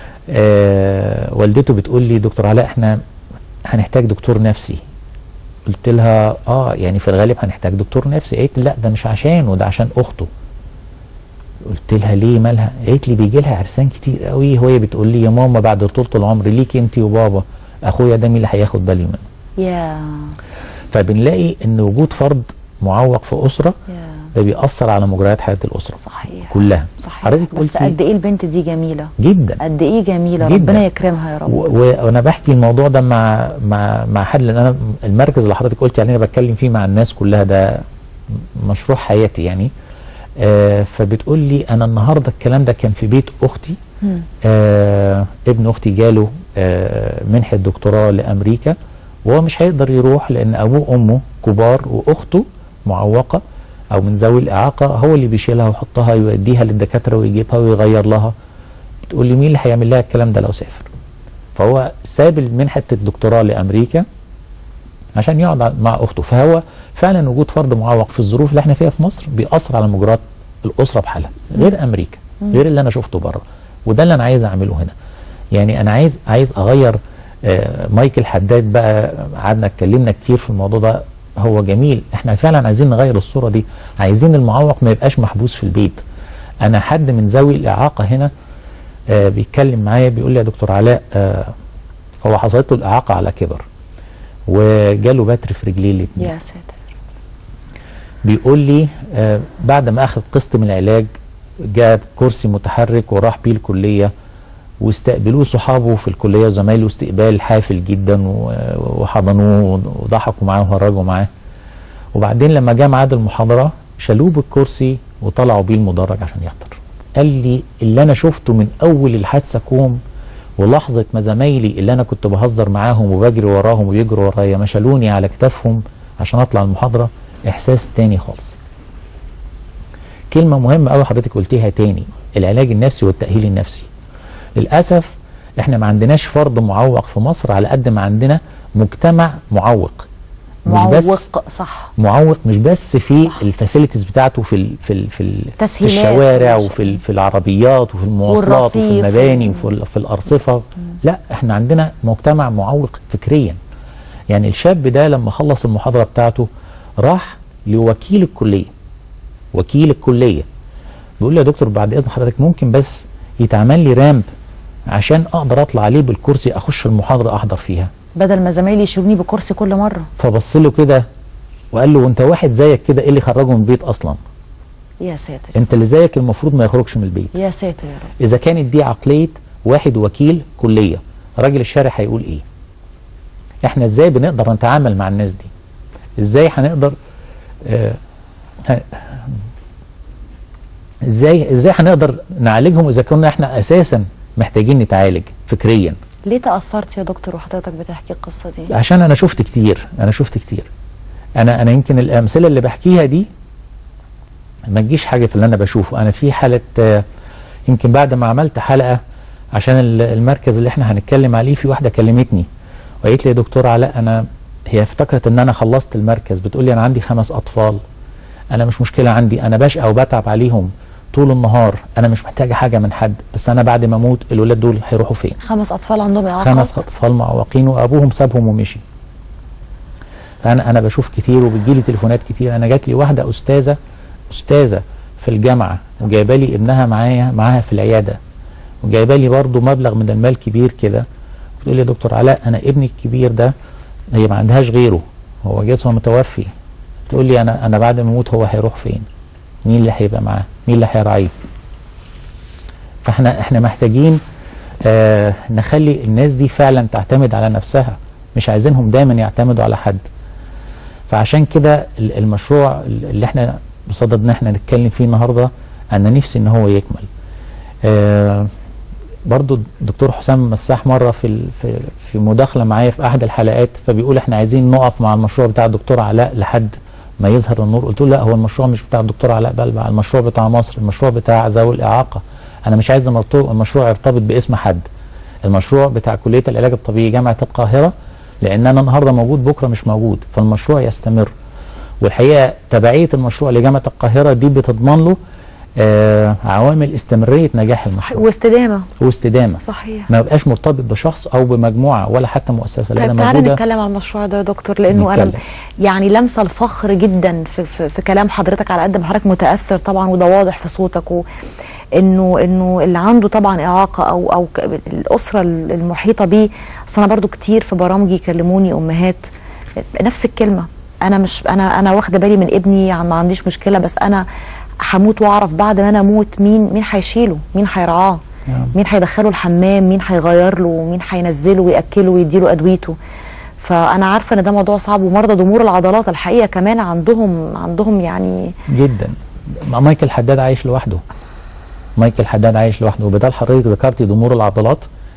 آه والدته بتقول لي دكتور علاء احنا هنحتاج دكتور نفسي قلت لها اه يعني في الغالب هنحتاج دكتور نفسي قالت لي لا ده مش عشانه ده عشان اخته قلت لها ليه مالها قالت لي بيجي لها عرسان كتير قوي وهي بتقول لي يا ماما بعد طولة العمر ليكي انت وبابا اخويا ده مين اللي هياخد باله منه يا فبنلاقي ان وجود فرد معوق في اسره يا ده بيأثر على مجريات حياه الاسره صحيح كلها صحيح حضرتك بس قلتي قد ايه البنت دي جميله جدا قد ايه جميله جداً. ربنا يكرمها يا رب و- و- وانا بحكي الموضوع ده مع مع مع حد لان انا المركز اللي حضرتك قلتي عليه انا بتكلم فيه مع الناس كلها ده مشروع حياتي يعني آه فبتقول لي انا النهارده الكلام ده كان في بيت اختي آه ابن اختي جاله آه منحه دكتوراه لامريكا وهو مش هيقدر يروح لان ابوه وامه كبار واخته معوقه او من ذوي الاعاقه هو اللي بيشيلها ويحطها يوديها للدكاتره ويجيبها ويغير لها بتقول لي مين اللي هيعمل لها الكلام ده لو سافر فهو ساب منحه الدكتوراه لامريكا عشان يقعد مع اخته فهو فعلا وجود فرد معوق في الظروف اللي احنا فيها في مصر بيأثر على مجريات الاسره بحالها غير امريكا غير اللي انا شفته بره وده اللي انا عايز اعمله هنا يعني انا عايز عايز اغير آه، مايكل حداد بقى قعدنا اتكلمنا كتير في الموضوع ده هو جميل احنا فعلا عايزين نغير الصوره دي عايزين المعوق ما يبقاش محبوس في البيت انا حد من ذوي الاعاقه هنا آه بيتكلم معايا بيقول لي يا دكتور علاء آه هو حصلت له الاعاقه على كبر وجاله بتر في رجليه الاثنين يا ساتر بيقول لي آه بعد ما اخذ قسط من العلاج جاب كرسي متحرك وراح بيه الكليه واستقبلوه صحابه في الكليه وزمايله استقبال حافل جدا و- وحضنوه وضحكوا معاه وهرجوا معاه وبعدين لما جه ميعاد المحاضره شالوه بالكرسي وطلعوا بيه المدرج عشان يحضر قال لي اللي انا شفته من اول الحادثه كوم ولحظه ما زمايلي اللي انا كنت بهزر معاهم وبجري وراهم ويجروا ورايا ما شالوني على كتافهم عشان اطلع المحاضره احساس تاني خالص كلمه مهمه قوي حضرتك قلتيها تاني العلاج النفسي والتاهيل النفسي للاسف احنا ما عندناش فرد معوق في مصر على قد ما عندنا مجتمع معوق مش بس معوق صح معوق مش بس في صح. الفاسيلتيز بتاعته في ال في ال في, ال في تسهيلات الشوارع ومش- وفي ال في العربيات وفي المواصلات وفي والرصيف المباني و- وفي ال- في الارصفه لا احنا عندنا مجتمع معوق فكريا يعني الشاب ده لما خلص المحاضره بتاعته راح لوكيل الكليه وكيل الكليه بيقول لي يا دكتور بعد اذن حضرتك ممكن بس يتعمل لي رامب عشان اقدر اطلع عليه بالكرسي اخش المحاضره احضر فيها بدل ما زمايلي يشيلوني بكرسي كل مره فبص له كده وقال له وانت واحد زيك كده ايه اللي خرجه من البيت اصلا يا ساتر انت اللي زيك المفروض ما يخرجش من البيت يا ساتر يا رب اذا كانت دي عقليه واحد وكيل كليه راجل الشارع هيقول ايه احنا ازاي بنقدر نتعامل مع الناس دي ازاي هنقدر آه ه- ازاي ازاي هنقدر نعالجهم اذا كنا احنا اساسا محتاجين نتعالج فكريا ليه تاثرت يا دكتور وحضرتك بتحكي القصه دي عشان انا شفت كتير انا شفت كتير انا انا يمكن الامثله اللي بحكيها دي ما تجيش حاجه في اللي انا بشوفه انا في حاله آه، يمكن بعد ما عملت حلقه عشان ال- المركز اللي احنا هنتكلم عليه في واحده كلمتني وقالت لي يا دكتور علاء انا هي افتكرت ان انا خلصت المركز بتقول لي انا عندي خمس اطفال انا مش مشكله عندي انا بشقى وبتعب عليهم طول النهار انا مش محتاجه حاجه من حد بس انا بعد ما اموت الولاد دول هيروحوا فين خمس اطفال عندهم اعاقات خمس اطفال معوقين وابوهم سابهم ومشي فانا انا بشوف كتير وبتجيلي تليفونات كتير انا جات لي واحده استاذه استاذه في الجامعه وجايبه لي ابنها معايا معاها في العياده وجايبه لي برضه مبلغ من المال كبير كده بتقول لي يا دكتور علاء انا ابني الكبير ده هي ما عندهاش غيره هو جسمه متوفي تقول لي انا انا بعد ما اموت هو هيروح فين مين اللي هيبقى معاه مين اللي هيراعيه فاحنا احنا محتاجين آه نخلي الناس دي فعلا تعتمد على نفسها مش عايزينهم دايما يعتمدوا على حد فعشان كده ال- المشروع اللي احنا بصدد ان احنا نتكلم فيه النهارده انا نفسي ان هو يكمل آه برضو الدكتور حسام مساح مره في ال- في في مداخله معايا في احد الحلقات فبيقول احنا عايزين نقف مع المشروع بتاع الدكتور علاء لحد ما يظهر النور قلت له لا هو المشروع مش بتاع الدكتور علاء بلبع المشروع بتاع مصر المشروع بتاع ذوي الاعاقه انا مش عايز المرتو- المشروع يرتبط باسم حد المشروع بتاع كليه العلاج الطبيعي جامعه القاهره لان انا النهارده موجود بكره مش موجود فالمشروع يستمر والحقيقه تبعيه المشروع لجامعه القاهره دي بتضمن له آه عوامل استمراريه نجاح المشروع واستدامه واستدامه صحيح ما يبقاش مرتبط بشخص او بمجموعه ولا حتى مؤسسه طيب لان تعالى موجوده نتكلم عن المشروع ده يا دكتور لانه انا نتكلم. يعني لمسه الفخر جدا في, في, في كلام حضرتك على قد ما حضرتك متاثر طبعا وده واضح في صوتك و انه انه اللي عنده طبعا اعاقه او او ك- الاسره المحيطه بيه اصل انا برضو كتير في برامجي يكلموني امهات نفس الكلمه انا مش انا انا واخده بالي من ابني ما عنديش مشكله بس انا هموت واعرف بعد ما انا اموت مين مين هيشيله مين هيرعاه نعم. مين هيدخله الحمام مين هيغير له مين هينزله وياكله ويديله ادويته فانا عارفه ان ده موضوع صعب ومرضى ضمور العضلات الحقيقه كمان عندهم عندهم يعني جدا ما- مايكل حداد عايش لوحده مايكل حداد عايش لوحده وبدل حضرتك ذكرتي ضمور العضلات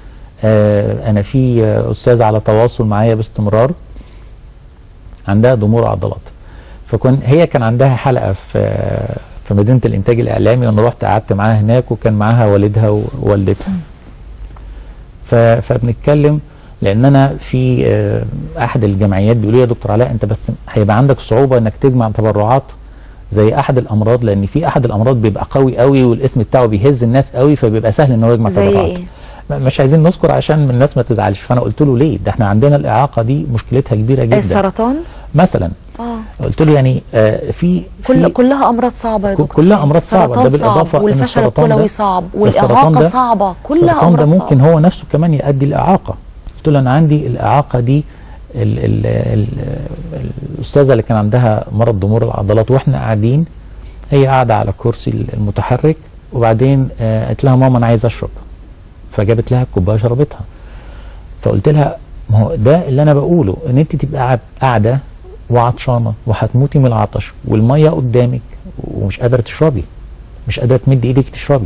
آه انا في آه، استاذه على تواصل معايا باستمرار عندها ضمور عضلات فكن هي كان عندها حلقه في آه، في مدينه الانتاج الاعلامي وانا رحت قعدت معاها هناك وكان معاها والدها ووالدتها ف- فبنتكلم لان انا في آه، احد الجمعيات بيقولوا لي يا دكتور علاء انت بس هيبقى عندك صعوبه انك تجمع تبرعات زي احد الامراض لان في احد الامراض بيبقى قوي قوي والاسم بتاعه بيهز الناس قوي فبيبقى سهل ان هو يجمع زي تبرعات ايه؟ م- مش عايزين نذكر عشان الناس ما تزعلش فانا قلت له ليه ده احنا عندنا الاعاقه دي مشكلتها كبيره جدا السرطان مثلا اه قلت له يعني آه في كل في كلها امراض صعبه يا ك- دكتور كلها امراض صعبه ده السرطان بالاضافه صعب ان والفشل السرطان الكلوي ده صعب السرطان والاعاقه ده- صعبه كلها السرطان ده امراض ممكن صعبه هو نفسه كمان يؤدي الاعاقه قلت له انا عندي الاعاقه دي ال ال ال الاستاذه اللي كان عندها مرض ضمور العضلات واحنا قاعدين هي قاعده على الكرسي المتحرك وبعدين آه، قالت لها ماما انا عايز اشرب فجابت لها الكوبايه شربتها فقلت لها ما هو ده اللي انا بقوله ان انت تبقى قاعد- قاعده وعطشانه وهتموتي من العطش والميه قدامك ومش قادره تشربي مش قادره تمد ايدك تشربي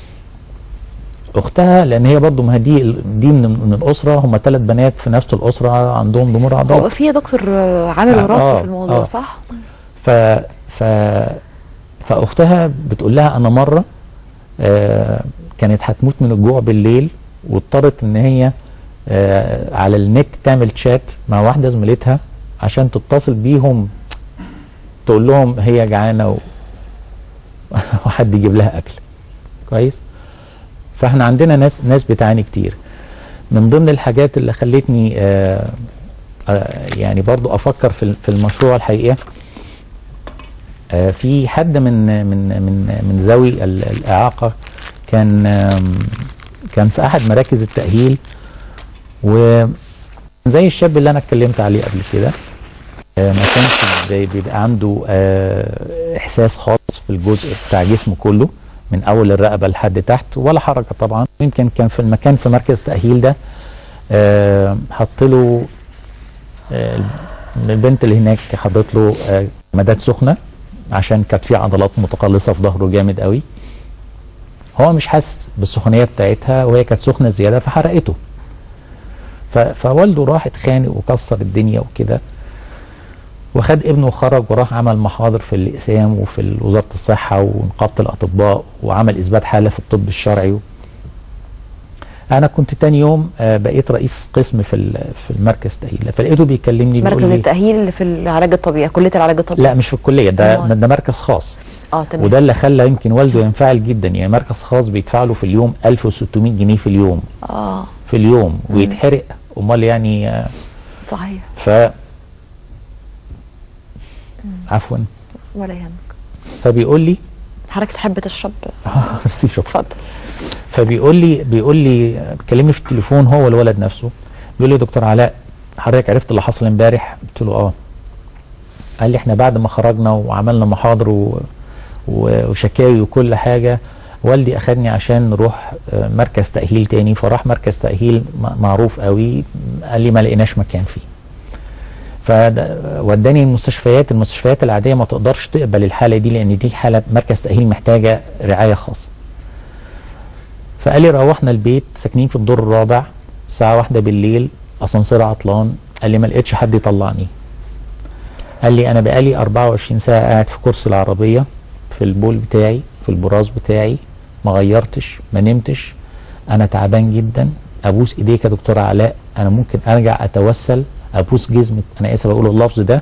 اختها لان هي برضو ما هي دي دي من, من الاسره هم ثلاث بنات في نفس الاسره عندهم ضمور هو عضلات في يا دكتور آه، عامل آه، وراثي آه، في الموضوع آه. صح؟ ف ف فاختها بتقول لها انا مره آه كانت هتموت من الجوع بالليل واضطرت ان هي آه على النت تعمل تشات مع واحده زميلتها عشان تتصل بيهم تقول لهم هي جعانه و... وحد يجيب لها اكل كويس فاحنا عندنا ناس ناس بتعاني كتير من ضمن الحاجات اللي خلتني آه آه يعني برضو افكر في في المشروع الحقيقه آه في حد من من من من ذوي ال- الاعاقه كان آم، كان في احد مراكز التاهيل و زي الشاب اللي انا اتكلمت عليه قبل كده آه، ما كانش زي بيبقى عنده آه، احساس خاص في الجزء بتاع جسمه كله من اول الرقبه لحد تحت ولا حركه طبعا يمكن كان في المكان في مركز تاهيل ده آه، حط له آه، البنت اللي هناك حطت له آه، مداد سخنه عشان كانت في عضلات متقلصه في ظهره جامد قوي هو مش حاسس بالسخونيه بتاعتها وهي كانت سخنه زياده فحرقته ف- فوالده راح اتخانق وكسر الدنيا وكده وخد ابنه وخرج وراح عمل محاضر في الاقسام وفي وزاره الصحه ونقابه الاطباء وعمل اثبات حاله في الطب الشرعي انا كنت تاني يوم آه، بقيت رئيس قسم في ال- في المركز تاهيل فلقيته بيكلمني بيقول مركز لي التاهيل اللي في العلاج الطبيعي كليه العلاج الطبيعي لا مش في الكليه ده أمال. ده مركز خاص اه تمام وده اللي خلى يمكن والده ينفعل جدا يعني مركز خاص بيدفع له في اليوم 1600 جنيه في اليوم اه في اليوم ويتحرق امال يعني آه، صحيح ف عفوا ولا يهمك فبيقول لي حضرتك تحب تشرب ميرسي شكرا اتفضل فبيقول لي بيقول لي كلمني في التليفون هو الولد نفسه بيقول لي دكتور علاء حضرتك عرفت اللي حصل امبارح قلت له اه قال لي احنا بعد ما خرجنا وعملنا محاضر و... و... وشكاوي وكل حاجه والدي اخدني عشان نروح آه، مركز تاهيل تاني فراح مركز تاهيل م- معروف قوي قال لي ما لقيناش مكان فيه فوداني المستشفيات المستشفيات العاديه ما تقدرش تقبل الحاله دي لان دي حاله مركز تاهيل محتاجه رعايه خاصه فقال لي روحنا البيت ساكنين في الدور الرابع الساعة واحدة بالليل أسانسير عطلان قال لي ما لقيتش حد يطلعني قال لي أنا بقالي 24 ساعة قاعد في كرسي العربية في البول بتاعي في البراز بتاعي ما غيرتش ما نمتش أنا تعبان جدا أبوس إيديك يا دكتور علاء أنا ممكن أرجع أتوسل أبوس جزمة أنا آسف أقول اللفظ ده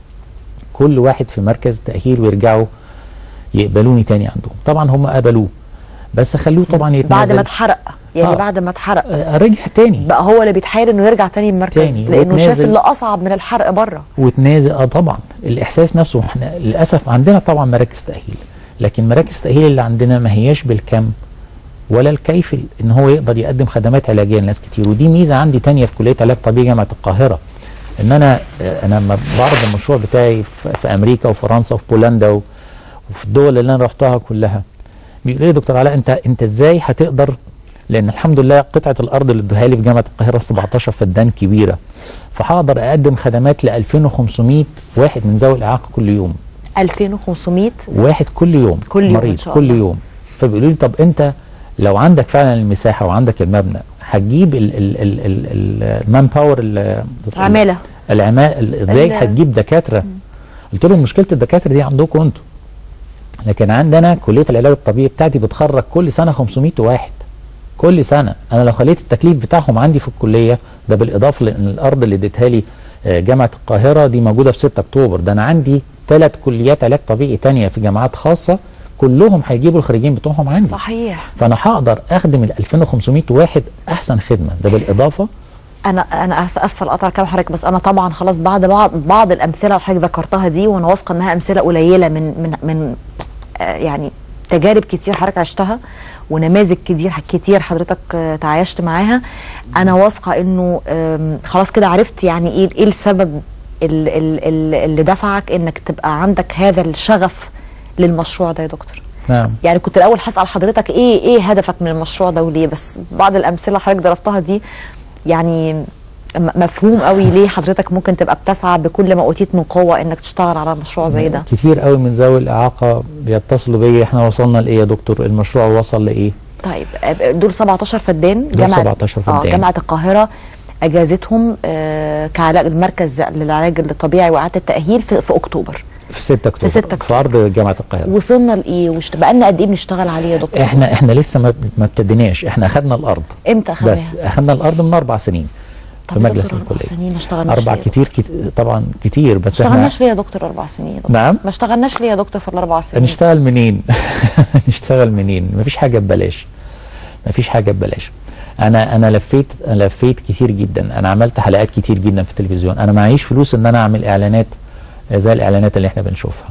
كل واحد في مركز تأهيل ويرجعوا يقبلوني تاني عندهم طبعا هم قبلوه بس خلوه طبعا يتنازل بعد ما اتحرق يعني آه. بعد ما اتحرق آه، رجع تاني بقى هو اللي بيتحايل انه يرجع تاني المركز تاني لانه شاف وتنازل. اللي اصعب من الحرق بره وتنازل اه طبعا الاحساس نفسه احنا للاسف عندنا طبعا مراكز تاهيل لكن مراكز التاهيل اللي عندنا ما هياش بالكم ولا الكيف ان هو يقدر يقدم خدمات علاجيه لناس كتير ودي ميزه عندي تانية في كليه علاج طبيعي جامعه القاهره ان انا آه، انا لما بعرض المشروع بتاعي في في امريكا وفرنسا وفي بولندا و- وفي الدول اللي انا رحتها كلها بيقول لي يا دكتور علاء انت انت ازاي هتقدر لان الحمد لله قطعه الارض اللي ادوها لي في جامعه القاهره 17 فدان كبيره فهقدر اقدم خدمات ل 2500 واحد من ذوي الاعاقه كل يوم 2500 واحد كل يوم كل يوم مريض إن شاء كل الله. يوم فبيقولوا لي طب انت لو عندك فعلا المساحه وعندك المبنى هتجيب المان باور عماله العمال ازاي ال- هتجيب دكاتره قلت لهم مشكله الدكاتره دي عندكم انتوا لكن عندنا كليه العلاج الطبيعي بتاعتي بتخرج كل سنه 500 واحد كل سنه انا لو خليت التكليف بتاعهم عندي في الكليه ده بالاضافه لان الارض اللي اديتها لي آه، جامعه القاهره دي موجوده في 6 اكتوبر ده انا عندي ثلاث كليات علاج طبيعي تانية في جامعات خاصه كلهم هيجيبوا الخريجين بتوعهم عندي صحيح فانا هقدر اخدم ال 2500 واحد احسن خدمه ده بالاضافه انا انا آس- اسفه لقطع كلام حضرتك بس انا طبعا خلاص بعد بعض بعض الامثله اللي حضرتك ذكرتها دي وانا واثقه انها امثله قليله من من من آه، يعني تجارب كتير حضرتك عشتها ونماذج كتير كتير حضرتك آه، تعايشت معاها انا واثقه انه آم، خلاص كده عرفت يعني ايه ايه السبب ال- ال- ال- اللي دفعك انك تبقى عندك هذا الشغف للمشروع ده يا دكتور نعم يعني كنت الاول هسال حضرتك ايه ايه هدفك من المشروع ده وليه بس بعض الامثله اللي حضرتك ضربتها دي يعني م- مفهوم قوي ليه حضرتك ممكن تبقى بتسعى بكل ما اوتيت من قوه انك تشتغل على مشروع زي ده كتير قوي من ذوي الاعاقه بيتصلوا بيا احنا وصلنا لايه يا دكتور المشروع وصل لايه طيب آه، دول 17 فدان دول 17 اه فدان. جامعه القاهره اجازتهم آه كعلاج المركز للعلاج الطبيعي واعاده التاهيل في, في اكتوبر في 6 اكتوبر 6 أكتوبر. في ارض جامعه القاهره وصلنا لايه وشت... بقالنا قد ايه بنشتغل عليه يا دكتور احنا احنا لسه ما ما ابتديناش احنا اخدنا الارض امتى اخدناها بس اخدنا الارض من اربع سنين في طب يا مجلس دكتور أربع الكليه سنين ما اشتغلناش اربع ليه؟ كتير, كتير طبعا كتير بس ما احنا اشتغلناش ليه يا دكتور اربع سنين يا دكتور؟ نعم ما اشتغلناش ليه يا دكتور في الاربع سنين نشتغل منين نشتغل منين مفيش حاجه ببلاش مفيش حاجه ببلاش انا انا لفيت انا لفيت كتير جدا انا عملت حلقات كتير جدا في التلفزيون انا معيش فلوس ان انا اعمل اعلانات آه، زي الاعلانات اللي احنا بنشوفها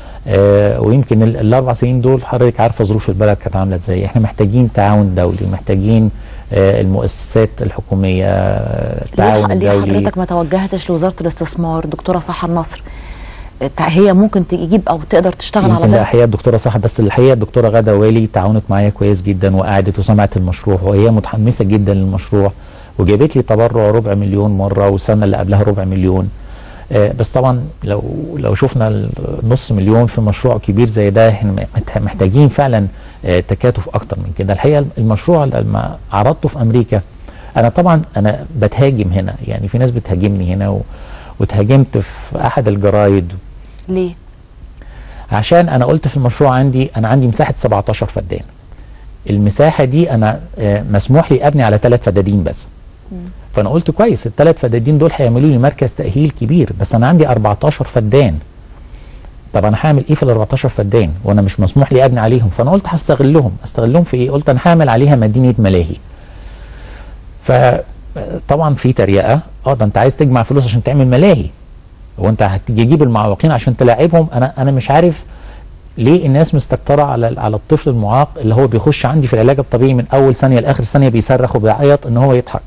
آه ويمكن ال- الاربع سنين دول حضرتك عارفه ظروف البلد كانت عامله ازاي احنا محتاجين تعاون دولي ومحتاجين آه، المؤسسات الحكوميه آه، التعاون ليه ليه الدولي حضرتك ما توجهتش لوزاره الاستثمار دكتوره سحر نصر تع- هي ممكن تجيب او تقدر تشتغل على يمكن ده الحقيقه الدكتوره صح بس الحقيقه الدكتوره غاده والي تعاونت معايا كويس جدا وقعدت وسمعت المشروع وهي متحمسه جدا للمشروع وجابت لي تبرع ربع مليون مره والسنه اللي قبلها ربع مليون آه، بس طبعا لو لو شفنا النص مليون في مشروع كبير زي ده احنا محت- محتاجين فعلا آه، تكاتف اكتر من كده الحقيقه المشروع لما عرضته في امريكا انا طبعا انا بتهاجم هنا يعني في ناس بتهاجمني هنا و... وتهاجمت في احد الجرايد ليه عشان انا قلت في المشروع عندي انا عندي مساحه 17 فدان المساحه دي انا آه، مسموح لي ابني على ثلاث فدادين بس فانا قلت كويس الثلاث فدادين دول هيعملوا لي مركز تاهيل كبير بس انا عندي 14 فدان طب انا هعمل ايه في ال 14 فدان وانا مش مسموح لي ابني عليهم فانا قلت هستغلهم استغلهم في ايه قلت انا هعمل عليها مدينه ملاهي فطبعا في تريقه اه ده انت عايز تجمع فلوس عشان تعمل ملاهي وانت هتجيب المعوقين عشان تلاعبهم انا انا مش عارف ليه الناس مستكتره على على الطفل المعاق اللي هو بيخش عندي في العلاج الطبيعي من اول ثانيه لاخر ثانيه بيصرخ وبيعيط ان هو يضحك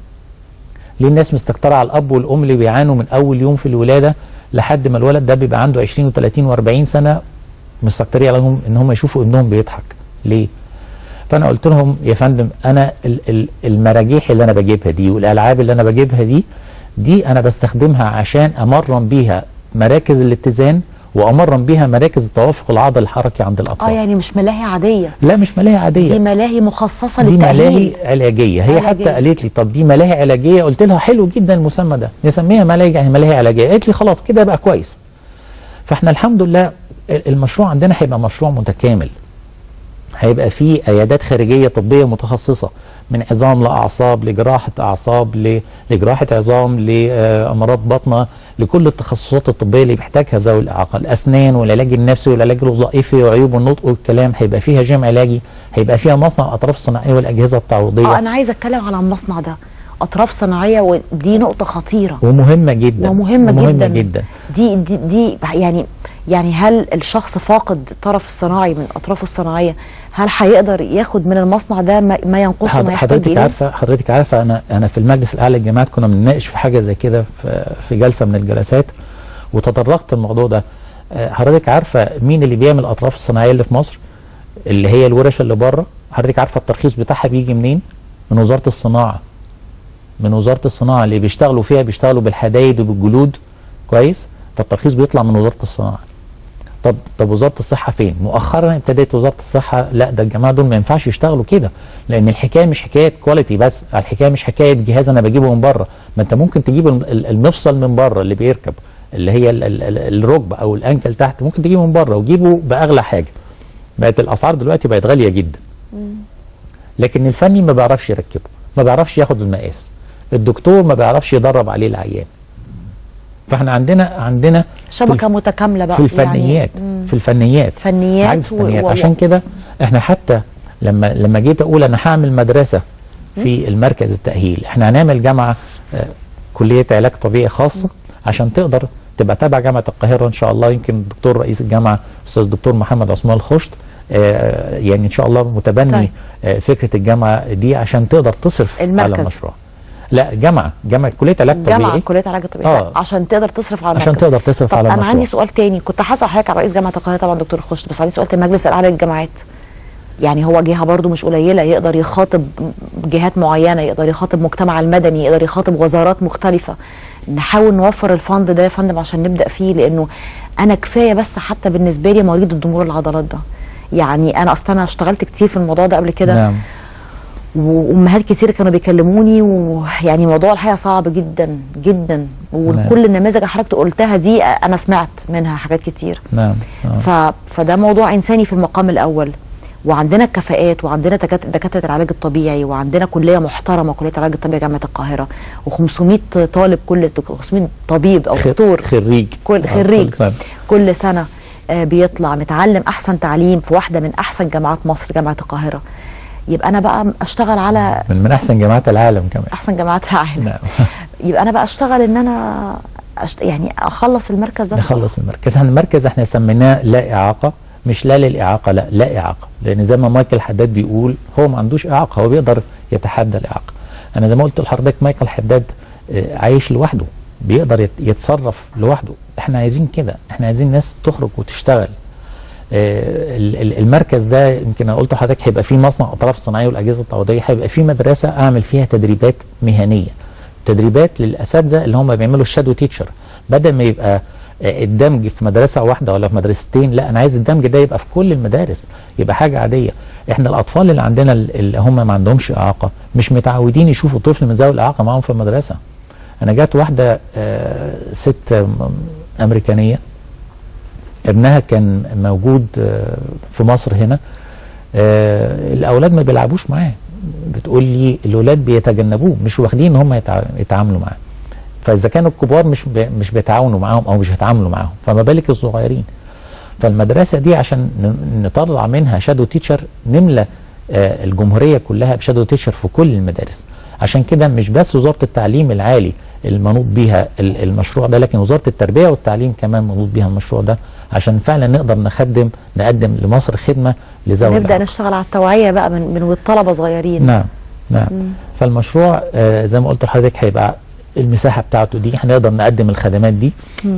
ليه الناس مستكتره على الاب والام اللي بيعانوا من اول يوم في الولاده لحد ما الولد ده بيبقى عنده 20 و30 و40 سنه مستكترين عليهم ان هم يشوفوا ابنهم بيضحك ليه فانا قلت لهم يا فندم انا ال- ال- المراجيح اللي انا بجيبها دي والالعاب اللي انا بجيبها دي دي انا بستخدمها عشان امرن بيها مراكز الاتزان وامرن بيها مراكز التوافق العضلي الحركي عند اه الاطفال يعني مش ملاهي عاديه لا مش ملاهي دي عاديه ملاهي مخصصه دي للتاهيل ملاهي علاجيه هي علاجية. حتى قالت لي طب دي ملاهي علاجيه قلت لها حلو جدا المسمى ده نسميها ملاهي يعني ملاهي علاجيه قالت لي خلاص كده يبقى كويس فاحنا الحمد لله المشروع عندنا هيبقى مشروع متكامل هيبقى فيه عيادات خارجيه طبيه متخصصه من عظام لاعصاب لجراحه اعصاب ل- لجراحه عظام لامراض بطنه لكل التخصصات الطبيه اللي بيحتاجها ذوي الاعاقه الاسنان والعلاج النفسي والعلاج الوظائفي وعيوب النطق والكلام هيبقى فيها جيم علاجي هيبقى فيها مصنع الاطراف الصناعيه والاجهزه التعويضيه اه انا عايزه اتكلم على المصنع ده اطراف صناعيه ودي نقطه خطيره ومهمه جدا ومهمه ومهمة جدا جدا دي دي دي يعني يعني هل الشخص فاقد الطرف الصناعي من اطرافه الصناعيه هل هيقدر ياخد من المصنع ده ما ما ينقصه ما حض- يحتاج حضرتك اليه عارفه حضرتك عارفه انا انا في المجلس الاعلى للجامعات كنا بنناقش في حاجه زي كده في في جلسه من الجلسات وتطرقت الموضوع ده آه، حضرتك عارفه مين اللي بيعمل الاطراف الصناعيه اللي في مصر اللي هي الورش اللي بره حضرتك عارفه الترخيص بتاعها بيجي منين من وزاره الصناعه من وزاره الصناعه اللي بيشتغلوا فيها بيشتغلوا بالحدايد وبالجلود كويس فالترخيص بيطلع من وزاره الصناعه طب طب وزاره الصحه فين؟ مؤخرا ابتدت وزاره الصحه لا ده الجماعه دول ما ينفعش يشتغلوا كده لان الحكايه مش حكايه كواليتي بس الحكايه مش حكايه جهاز انا بجيبه من بره ما انت ممكن تجيب ال- ال- المفصل من بره اللي بيركب اللي هي ال- ال- ال- الركبه او الانكل تحت ممكن تجيبه من بره وجيبه باغلى حاجه بقت الاسعار دلوقتي بقت غاليه جدا لكن الفني ما بيعرفش يركبه ما بيعرفش ياخد المقاس الدكتور ما بيعرفش يدرب عليه العيان فاحنا عندنا عندنا في شبكه متكامله بقى في الفنيات يعني في الفنيات فنيات عجز و- فنيات و- عشان كده احنا حتى لما لما جيت اقول انا هعمل مدرسه في المركز التاهيل احنا هنعمل جامعه آه، كليه علاج طبيعي خاصه عشان تقدر تبقى تابع جامعه القاهره ان شاء الله يمكن الدكتور رئيس الجامعه استاذ الدكتور محمد عثمان الخشت آه، يعني ان شاء الله متبني طيب. آه، فكره الجامعه دي عشان تقدر تصرف على المركز. المشروع لا جامعه جامعه كليه علاج جامعه طبيعي كليه علاج الطبيعي آه. عشان تقدر تصرف على عشان المركز. تقدر تصرف طب على انا المشروع. عندي سؤال تاني كنت هسال حضرتك على رئيس جامعه القاهره طبعا دكتور خشت بس عندي سؤال تاني مجلس الاعلى للجامعات يعني هو جهه برضو مش قليله يقدر يخاطب جهات معينه يقدر يخاطب مجتمع المدني يقدر يخاطب وزارات مختلفه نحاول نوفر الفند ده يا فندم عشان نبدا فيه لانه انا كفايه بس حتى بالنسبه لي مريض الضمور العضلات ده يعني انا اصلا انا اشتغلت كتير في الموضوع ده قبل كده نعم وامهات كتير كانوا بيكلموني ويعني موضوع الحقيقه صعب جدا جدا وكل النماذج اللي حضرتك قلتها دي انا سمعت منها حاجات كتير نعم نعم. ف... فده موضوع انساني في المقام الاول وعندنا الكفاءات وعندنا دكات- دكاتره العلاج الطبيعي وعندنا كليه محترمه كليه العلاج الطبيعي جامعه القاهره و500 طالب كل 500 طبيب او خ- دكتور خريج كل آه، خريج كل سنة. كل سنه آه، بيطلع نتعلم احسن تعليم في واحده من احسن جامعات مصر جامعه القاهره يبقى انا بقى اشتغل على من من احسن جامعات العالم كمان احسن جامعات العالم نعم يبقى انا بقى اشتغل ان انا أشت... يعني اخلص المركز ده نخلص المركز احنا المركز احنا سميناه لا اعاقه مش لا للاعاقه لا لا اعاقه لان زي ما مايكل حداد بيقول هو ما عندوش اعاقه هو بيقدر يتحدى الاعاقه انا زي ما قلت لحضرتك مايكل حداد آه، عايش لوحده بيقدر يت- يتصرف لوحده احنا عايزين كده احنا عايزين ناس تخرج وتشتغل آه، ال- ال- المركز ده يمكن انا قلت لحضرتك هيبقى فيه مصنع اطراف صناعيه والاجهزه التعويضيه هيبقى فيه مدرسه اعمل فيها تدريبات مهنيه تدريبات للاساتذه اللي هم بيعملوا الشادو تيتشر بدل ما يبقى آه، الدمج في مدرسه واحده ولا في مدرستين لا انا عايز الدمج ده يبقى في كل المدارس يبقى حاجه عاديه احنا الاطفال اللي عندنا ال- اللي هم ما عندهمش اعاقه مش متعودين يشوفوا طفل من ذوي الاعاقه معاهم في المدرسه انا جات واحده آه، ست م- امريكانيه ابنها كان موجود آه، في مصر هنا آه، الاولاد ما بيلعبوش معاه بتقول لي الاولاد بيتجنبوه مش واخدين ان هم يتع- يتعاملوا معاه فاذا كانوا الكبار مش بي مش بيتعاونوا معاهم او مش بيتعاملوا معاهم فما بالك الصغيرين فالمدرسه دي عشان ن- نطلع منها شادو تيتشر نملى آه، الجمهوريه كلها بشادو تيتشر في كل المدارس عشان كده مش بس وزاره التعليم العالي المنوط بيها ال- المشروع ده لكن وزاره التربيه والتعليم كمان منوط بيها المشروع ده عشان فعلا نقدر نخدم نقدم لمصر خدمه لذوي نبدا الإعاقة. نشتغل على التوعيه بقى من من والطلبه صغيرين نعم نعم فالمشروع آه زي ما قلت لحضرتك هيبقى المساحه بتاعته دي هنقدر نقدم الخدمات دي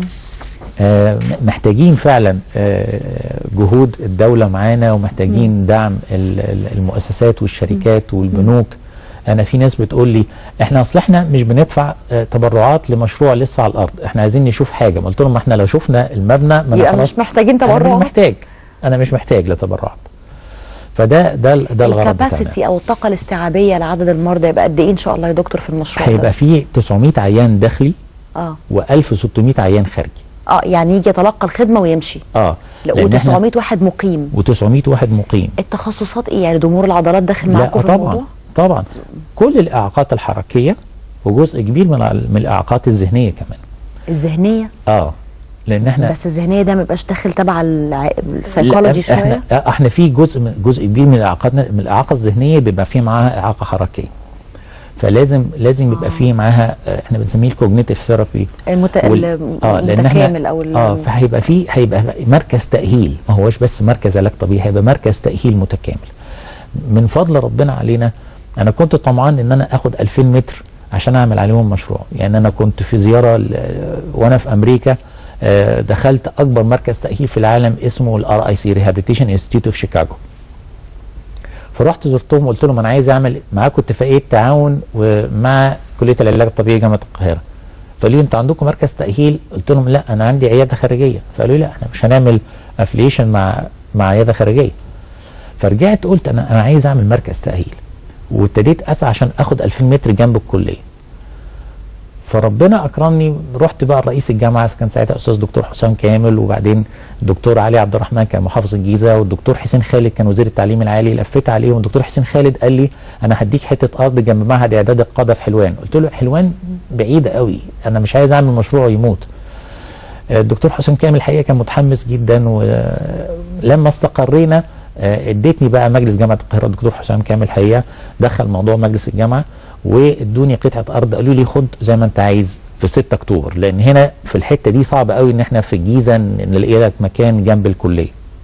آه محتاجين فعلا آه جهود الدوله معانا ومحتاجين دعم ال- ال- المؤسسات والشركات والبنوك انا في ناس بتقول لي احنا اصل احنا مش بندفع آه تبرعات لمشروع لسه على الارض احنا عايزين نشوف حاجه قلت لهم ما احنا لو شفنا المبنى ما أنا يبقى خلاص مش محتاجين انا مش تبرع محتاج انا مش محتاج لتبرعات فده ده ده الغرض بتاعنا الكباسيتي او الطاقه الاستيعابيه لعدد المرضى يبقى قد ايه ان شاء الله يا دكتور في المشروع هيبقى ده فيه 900 عيان داخلي اه و1600 عيان خارجي اه يعني يجي يتلقى الخدمه ويمشي اه و900 واحد مقيم و900 واحد مقيم التخصصات ايه يعني ضمور العضلات داخل لا معاكم آه في طبعا الموضوع طبعا كل الاعاقات الحركيه وجزء كبير من الع- من الاعاقات الذهنيه كمان الذهنيه اه لان احنا بس الذهنيه ده ما يبقاش داخل تبع الع- السيكولوجي لا، احنا شويه آه، احنا في جزء من جزء كبير من الاعاقات من الاعاقه الذهنيه بيبقى فيه معاها اعاقه حركيه فلازم لازم يبقى فيه معاها آه، احنا بنسميه الكوجنيتيف ثيرابي المت... وال- لأن إحنا- المتكامل او ال- اه فهيبقى في هيبقى مركز تاهيل ما هوش بس مركز علاج طبيعي هيبقى مركز تاهيل متكامل من فضل ربنا علينا انا كنت طمعان ان انا اخد 2000 متر عشان اعمل عليهم مشروع يعني انا كنت في زياره ل- وانا في امريكا آه، دخلت اكبر مركز تاهيل في العالم اسمه الار اي سي ريهابيليتيشن انستيتيوت اوف شيكاغو فرحت زرتهم وقلت لهم انا عايز اعمل معاكم اتفاقيه تعاون ومع كليه العلاج الطبيعي جامعه القاهره فقالوا لي انتوا عندكم مركز تاهيل قلت لهم لا انا عندي عياده خارجيه فقالوا لي لا احنا مش هنعمل افليشن مع مع عياده خارجيه فرجعت قلت انا انا عايز اعمل مركز تاهيل وابتديت اسعى عشان اخد 2000 متر جنب الكليه فربنا اكرمني رحت بقى رئيس الجامعه كان ساعتها استاذ دكتور حسام كامل وبعدين الدكتور علي عبد الرحمن كان محافظ الجيزه والدكتور حسين خالد كان وزير التعليم العالي لفيت عليه والدكتور حسين خالد قال لي انا هديك حته ارض جنب معهد اعداد القاده في حلوان قلت له حلوان بعيده قوي انا مش عايز اعمل مشروع يموت الدكتور حسام كامل الحقيقه كان متحمس جدا ولما استقرينا آه، اديتني بقى مجلس جامعه القاهره الدكتور حسام كامل الحقيقه دخل موضوع مجلس الجامعه وادوني قطعه ارض قالوا لي خد زي ما انت عايز في 6 اكتوبر لان هنا في الحته دي صعب قوي ان احنا في الجيزه ن- نلاقي لك مكان جنب الكليه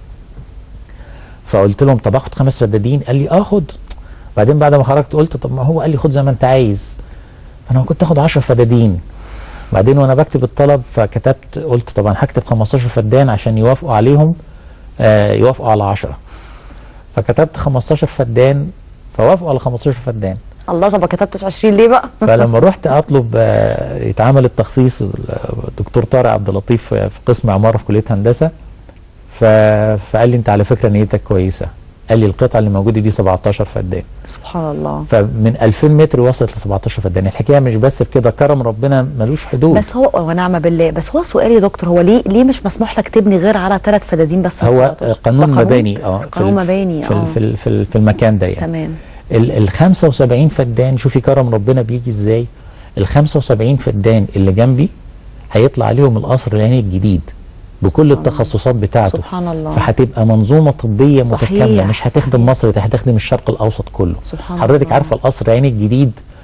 فقلت لهم طب اخد خمس فدادين قال لي اه خد بعدين بعد ما خرجت قلت طب ما هو قال لي خد زي ما انت عايز انا كنت اخد 10 فدادين بعدين وانا بكتب الطلب فكتبت قلت طبعا هكتب 15 فدان عشان يوافقوا عليهم آه يوافقوا على 10 فكتبت 15 فدان فوافقوا على 15 فدان الله طب ما كتبتش 20 ليه بقى فلما رحت اطلب آه، يتعمل التخصيص الدكتور طارق عبد اللطيف في قسم عماره في كليه هندسه ف... فقال لي انت على فكره نيتك كويسه قال لي القطعه اللي موجوده دي 17 فدان سبحان الله فمن 2000 متر وصلت ل 17 فدان الحكايه مش بس في كده كرم ربنا ملوش حدود بس هو ونعم بالله بس هو سؤالي يا دكتور هو ليه ليه مش مسموح لك تبني غير على ثلاث فدادين بس في هو 17 قانون ده مباني اه في قانون ال- مباني في ال- اه في ال- في ال- في المكان ده يعني تمام ال ال 75 فدان شوفي كرم ربنا بيجي ازاي ال 75 فدان اللي جنبي هيطلع عليهم القصر العيني الجديد بكل التخصصات بتاعته سبحان الله فهتبقى منظومه طبيه صحيح، متكامله مش هتخدم صحيح. مصر ده هتخدم الشرق الاوسط كله سبحان حضرتك الله. عارفه القصر العيني الجديد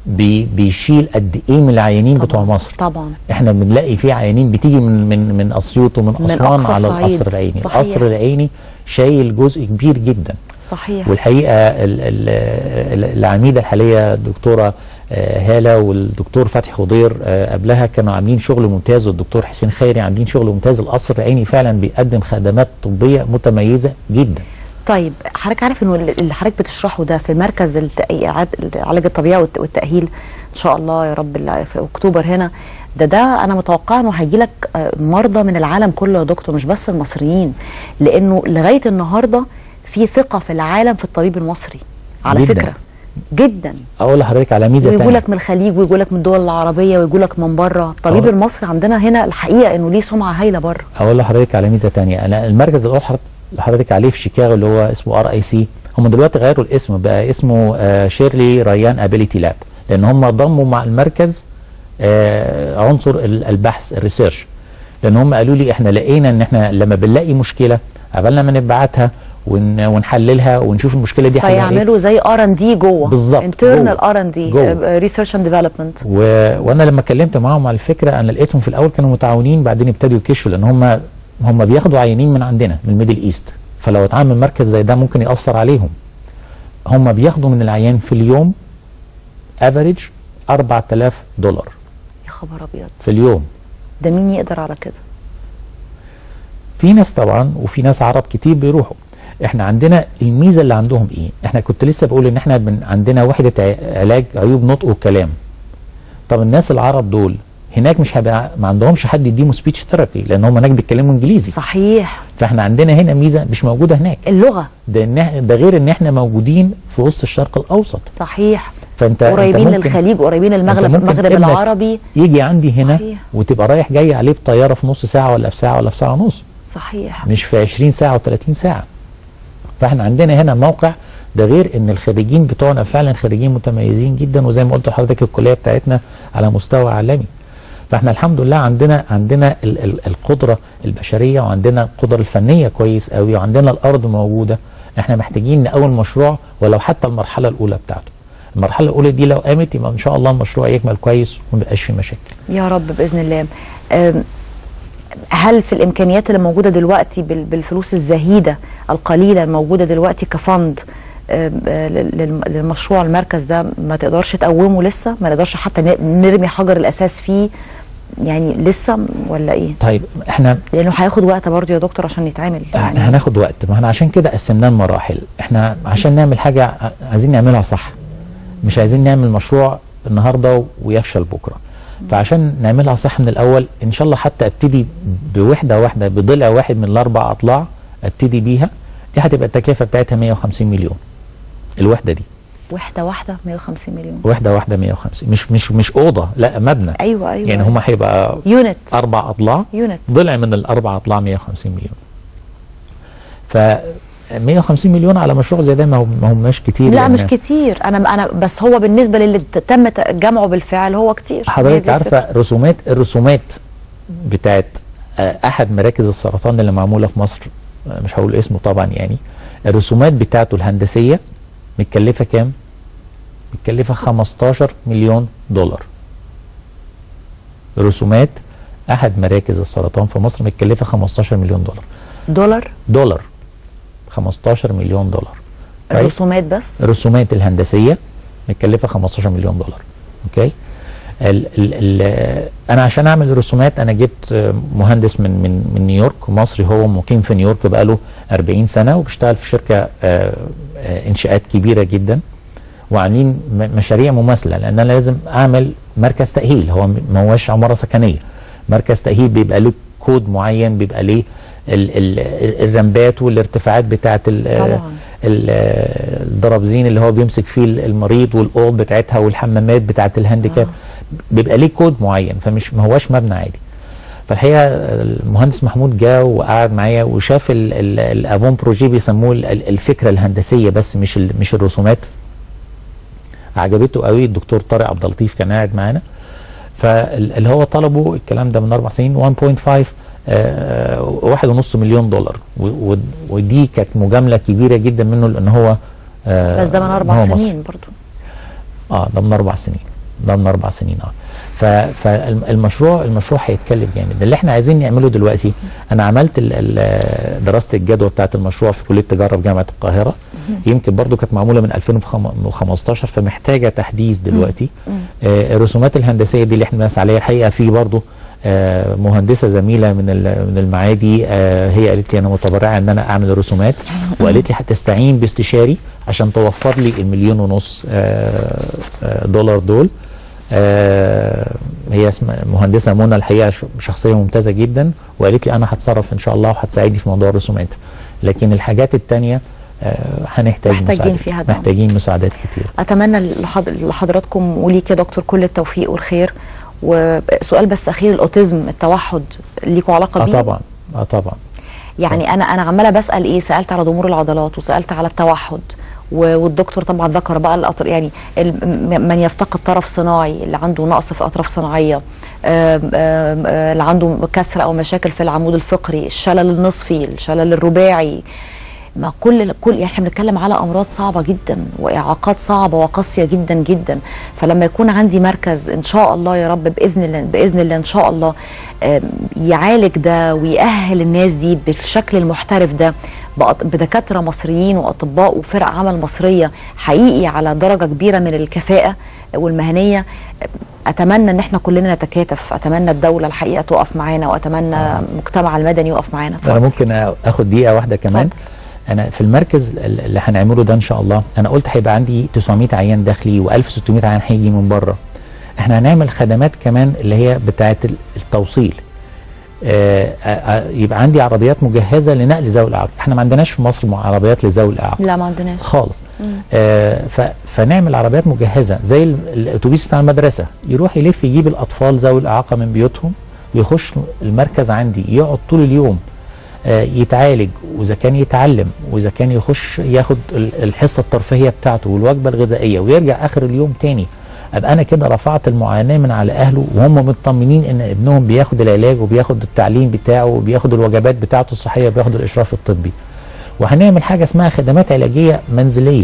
بي بيشيل قد ايه من العيانين بتوع مصر طبعا احنا بنلاقي في عيانين بتيجي من من من اسيوط ومن من اسوان أقصى على الصعيد. القصر العيني صحيح. القصر العيني شايل جزء كبير جدا صحيح والحقيقه ال- ال- ال- العميده الحاليه الدكتوره آه، هاله والدكتور فتحي خضير آه، قبلها كانوا عاملين شغل ممتاز والدكتور حسين خيري عاملين شغل ممتاز القصر العيني فعلا بيقدم خدمات طبيه متميزه جدا طيب حضرتك عارف انه اللي حضرتك بتشرحه ده في مركز الت- إعادة- العلاج الطبيعي والت- والتاهيل ان شاء الله يا رب اللي في اكتوبر هنا ده ده انا متوقعه انه هيجي لك مرضى من العالم كله يا دكتور مش بس المصريين لانه لغايه النهارده في ثقه في العالم في الطبيب المصري على جداً. فكره جدا اقول لحضرتك على ميزه ويجوا تانية لك من الخليج ويجوا لك من الدول العربيه ويجوا لك من بره الطبيب أه. المصري عندنا هنا الحقيقه انه ليه سمعه هايله بره اقول لحضرتك على ميزه تانية انا المركز اللي قلت لحضرتك عليه في شيكاغو اللي هو اسمه ار اي سي هم دلوقتي غيروا الاسم بقى اسمه آه شيرلي ريان ابيليتي لاب لان هم ضموا مع المركز آه عنصر ال- البحث الريسيرش لان هم قالوا لي احنا لقينا ان احنا لما بنلاقي مشكله قبل ما نبعتها ون ونحللها ونشوف المشكله دي حلها ايه فيعملوا زي ار ان دي جوه بالظبط، انترنال جوه. ار ان دي جوه. ريسيرش اند ديفلوبمنت و... وانا لما اتكلمت معاهم على الفكره انا لقيتهم في الاول كانوا متعاونين بعدين ابتدوا يكشفوا لان هم هم بياخدوا عيانين من عندنا من الميدل ايست فلو اتعامل مركز زي ده ممكن ياثر عليهم هم بياخدوا من العيان في اليوم افريج 4000 دولار يا خبر ابيض في اليوم ده مين يقدر على كده في ناس طبعا وفي ناس عرب كتير بيروحوا احنا عندنا الميزه اللي عندهم ايه احنا كنت لسه بقول ان احنا بن عندنا وحده ع- علاج عيوب نطق والكلام طب الناس العرب دول هناك مش هيبقى ما عندهمش حد يديهم سبيتش ثيرابي لان هم هناك بيتكلموا انجليزي صحيح فاحنا عندنا هنا ميزه مش موجوده هناك اللغه ده إن إح- ده غير ان احنا موجودين في وسط الشرق الاوسط صحيح فانت قريبين أنت ممكن للخليج قريبين أنت المغرب ممكن المغرب ابنك العربي يجي عندي هنا صحيح. وتبقى رايح جاي عليه بطياره في نص ساعه ولا في ساعه ولا في ساعه ونص صحيح مش في 20 ساعه و30 ساعه فاحنا عندنا هنا موقع ده غير ان الخريجين بتوعنا فعلا خريجين متميزين جدا وزي ما قلت لحضرتك الكليه بتاعتنا على مستوى عالمي فاحنا الحمد لله عندنا عندنا ال ال القدره البشريه وعندنا القدره الفنيه كويس قوي وعندنا الارض موجوده احنا محتاجين نقوم مشروع ولو حتى المرحله الاولى بتاعته المرحله الاولى دي لو قامت يبقى ان شاء الله المشروع يكمل كويس وما يبقاش فيه مشاكل يا رب باذن الله أم، هل في الامكانيات اللي موجوده دلوقتي بال- بالفلوس الزهيده القليله الموجوده دلوقتي كفند أم، آه، لل- للم- للمشروع المركز ده ما تقدرش تقومه لسه ما نقدرش حتى ن- نرمي حجر الاساس فيه يعني لسه ولا ايه طيب احنا لانه هياخد وقت برضه يا دكتور عشان يتعمل يعني هناخد وقت ما احنا عشان كده قسمناه لمراحل احنا عشان نعمل حاجه ع- عايزين نعملها صح مش عايزين نعمل مشروع النهارده ويفشل بكره فعشان نعملها صح من الاول ان شاء الله حتى ابتدي بوحده واحده بضلع واحد من الاربع اضلاع ابتدي بيها دي هتبقى التكلفه بتاعتها 150 مليون الوحده دي وحده واحده 150 مليون وحده واحده 150 مش مش مش اوضه لا مبنى ايوه ايوه يعني هم هيبقى يونت اربع اضلاع يونت ضلع من الاربع اضلاع 150 مليون ف 150 مليون على مشروع زي ده ما هو- ما هماش كتير لا لأن مش كتير انا انا بس هو بالنسبه للي ت- تم ت- جمعه بالفعل هو كتير هي حضرتك دي عارفه الفكرة. رسومات الرسومات بتاعت آه، احد مراكز السرطان اللي معموله في مصر آه، مش هقول اسمه طبعا يعني الرسومات بتاعته الهندسيه متكلفه كام؟ متكلفه 15 مليون دولار رسومات احد مراكز السرطان في مصر متكلفه 15 مليون دولار دولار دولار 15 مليون دولار كويس؟ الرسومات بس الرسومات الهندسيه متكلفه 15 مليون دولار اوكي ال ال ال انا عشان اعمل الرسومات انا جبت آه، مهندس من من من نيويورك مصري هو مقيم في نيويورك بقاله 40 سنه وبيشتغل في شركه آه، آه، انشاءات كبيره جدا وعاملين م- مشاريع مماثله لان انا لازم اعمل مركز تاهيل هو م- ما هوش عماره سكنيه مركز تاهيل بيبقى له كود معين بيبقى ليه ال ال الرمبات والارتفاعات بتاعه ال- طبعاً. ال- الدرابزين اللي هو بيمسك فيه المريض والاوض بتاعتها والحمامات بتاعت الهانديكاب بيبقى ليه كود معين فمش ما هواش مبنى عادي فالحقيقه المهندس محمود جه وقعد معايا وشاف ال- ال- الافون بروجي بيسموه ال- ال- الفكره الهندسيه بس مش ال- مش الرسومات عجبته قوي الدكتور طارق عبد اللطيف كان قاعد معانا فاللي هو طلبه الكلام ده من اربع سنين 1.5 آه، واحد ونص مليون دولار و- و- ودي كانت مجامله كبيره جدا منه لان هو آه، بس ده من إن اربع هو مصري. سنين برضو اه ده من اربع سنين ده من اربع سنين اه ف- فالمشروع المشروع هيتكلف جامد اللي احنا عايزين نعمله دلوقتي انا عملت ال- ال- دراسه الجدوى بتاعه المشروع في كليه التجاره في جامعه القاهره يمكن برضو كانت معموله من 2015 فمحتاجه تحديث دلوقتي آه، الرسومات الهندسيه دي اللي احنا بنسعى عليها الحقيقه في برضو آه، مهندسه زميله من ال- من المعادي آه، هي قالت لي انا متبرعه ان انا اعمل الرسومات وقالت لي هتستعين باستشاري عشان توفر لي المليون ونص آه، آه، دولار دول آه، هي اسمها مهندسه منى الحقيقه ش- شخصيه ممتازه جدا وقالت لي انا هتصرف ان شاء الله وهتساعدني في موضوع الرسومات لكن الحاجات التانية آه، هنحتاج محتاجين مساعدات فيها دعم. محتاجين مساعدات كتير اتمنى لحض- لحضراتكم وليك يا دكتور كل التوفيق والخير وسؤال بس اخير الاوتيزم التوحد ليكوا علاقه اه بيه طبعا اه طبعا يعني انا انا عماله بسال ايه سالت على ضمور العضلات وسالت على التوحد و- والدكتور طبعا ذكر بقى الأطر يعني ال- م- من يفتقد طرف صناعي اللي عنده نقص في اطراف صناعيه آم، آم، آه، اللي عنده كسر او مشاكل في العمود الفقري الشلل النصفي الشلل الرباعي ما كل كل يعني احنا بنتكلم على امراض صعبه جدا واعاقات صعبه وقاسيه جدا جدا فلما يكون عندي مركز ان شاء الله يا رب باذن الله باذن الله ان شاء الله آم، يعالج ده ويأهل الناس دي بالشكل المحترف ده بأط- بدكاتره مصريين واطباء وفرق عمل مصريه حقيقي على درجه كبيره من الكفاءه والمهنيه اتمنى ان احنا كلنا نتكاتف اتمنى الدوله الحقيقه تقف معانا واتمنى المجتمع المدني يقف معانا انا ممكن اخد دقيقه واحده كمان اتفضل. انا في المركز ال- اللي هنعمله ده ان شاء الله انا قلت هيبقى عندي 900 عيان داخلي و1600 عيان هيجي من بره احنا هنعمل خدمات كمان اللي هي بتاعه ال- التوصيل آه، آه، آه، يبقى عندي عربيات مجهزه لنقل ذوي الاعاقه احنا ما عندناش في مصر مع- عربيات لذوي الاعاقه لا ما عندناش خالص آه ف- فنعمل عربيات مجهزه زي ال- الاتوبيس بتاع المدرسه يروح يلف يجيب الاطفال ذوي الاعاقه من بيوتهم ويخش المركز عندي يقعد طول اليوم آه يتعالج واذا كان يتعلم واذا كان يخش ياخد ال- الحصه الترفيهيه بتاعته والوجبه الغذائيه ويرجع اخر اليوم تاني ابقى انا كده رفعت المعاناه من على اهله وهم مطمنين ان ابنهم بياخد العلاج وبياخد التعليم بتاعه وبياخد الوجبات بتاعته الصحيه وبياخد الاشراف الطبي وهنعمل حاجه اسمها خدمات علاجيه منزليه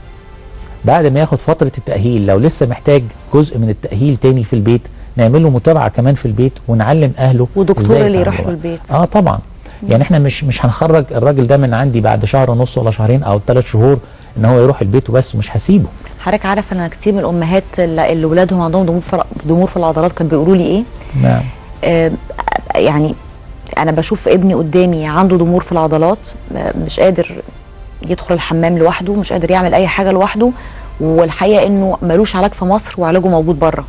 بعد ما ياخد فتره التاهيل لو لسه محتاج جزء من التاهيل تاني في البيت نعمل له متابعه كمان في البيت ونعلم اهله ودكتور إزاي اللي يروح يتعاملوا. له البيت. اه طبعا يعني احنا مش مش هنخرج الراجل ده من عندي بعد شهر ونص ولا شهرين او ثلاث شهور ان هو يروح البيت وبس مش هسيبه حضرتك عارف ان كتير من الامهات اللي اللي ولادهم عندهم ضمور في ضمور في العضلات كانوا بيقولوا لي ايه نعم آه، يعني انا بشوف ابني قدامي عنده ضمور في العضلات آه، مش قادر يدخل الحمام لوحده مش قادر يعمل اي حاجه لوحده والحقيقه انه ملوش علاج في مصر وعلاجه موجود بره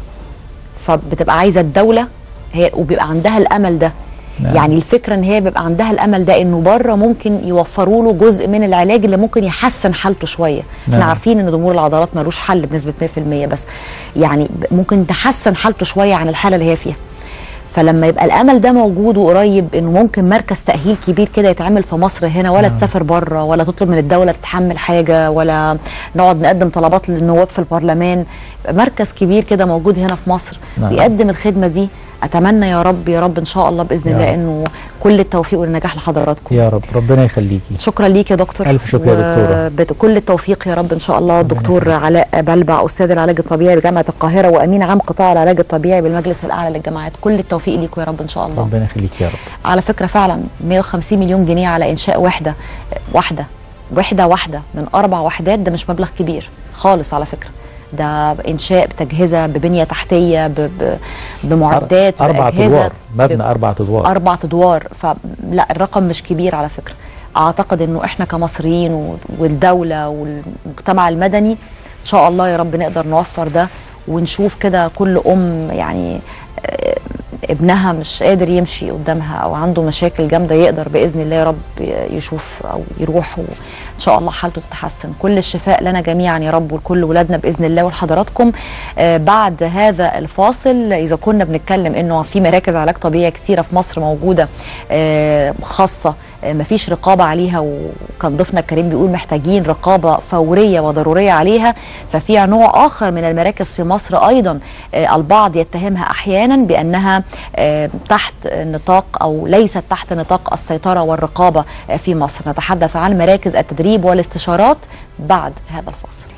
فبتبقى عايزه الدوله هي وبيبقى عندها الامل ده نعم. يعني الفكره ان هي بيبقى عندها الامل ده انه بره ممكن يوفروا له جزء من العلاج اللي ممكن يحسن حالته شويه نعم. احنا عارفين ان ضمور العضلات ملوش حل بنسبه 100% بس يعني ممكن تحسن حالته شويه عن الحاله اللي هي فيها فلما يبقى الامل ده موجود وقريب انه ممكن مركز تاهيل كبير كده يتعمل في مصر هنا ولا تسافر بره ولا تطلب من الدوله تتحمل حاجه ولا نقعد نقدم طلبات للنواب في البرلمان مركز كبير كده موجود هنا في مصر نعم. بيقدم الخدمه دي اتمنى يا رب يا رب ان شاء الله باذن يا الله رب. انه كل التوفيق والنجاح لحضراتكم يا رب ربنا يخليكي شكرا ليك يا دكتور ألف شكر يا دكتورة. بكل التوفيق يا رب ان شاء الله ربنا دكتور يخليك. علاء بلبع استاذ العلاج الطبيعي بجامعه القاهره وامين عام قطاع العلاج الطبيعي بالمجلس الاعلى للجامعات كل التوفيق ليكم يا رب ان شاء الله ربنا يخليك يا رب على فكره فعلا 150 مليون جنيه على انشاء وحده واحده وحده واحده من اربع وحدات ده مش مبلغ كبير خالص على فكره ده انشاء بتجهزه ببنيه تحتيه ب... ب... بمعدات اربع بأجهزة، ادوار مبنى ب- اربع ادوار اربع ادوار فلا الرقم مش كبير على فكره اعتقد انه احنا كمصريين و- والدوله والمجتمع المدني ان شاء الله يا رب نقدر نوفر ده ونشوف كده كل ام يعني آه، ابنها مش قادر يمشي قدامها او عنده مشاكل جامده يقدر باذن الله يا رب يشوف او يروح وان شاء الله حالته تتحسن كل الشفاء لنا جميعا يا رب ولكل ولادنا باذن الله ولحضراتكم آه، بعد هذا الفاصل اذا كنا بنتكلم انه في مراكز علاج طبيعي كتيره في مصر موجوده آه، خاصه آه، مفيش رقابه عليها وكان ضيفنا الكريم بيقول محتاجين رقابه فوريه وضروريه عليها ففي نوع اخر من المراكز في مصر ايضا آه، البعض يتهمها احيانا بانها آه، تحت نطاق او ليست تحت نطاق السيطره والرقابه آه، في مصر نتحدث عن مراكز التدريب والاستشارات بعد هذا الفاصل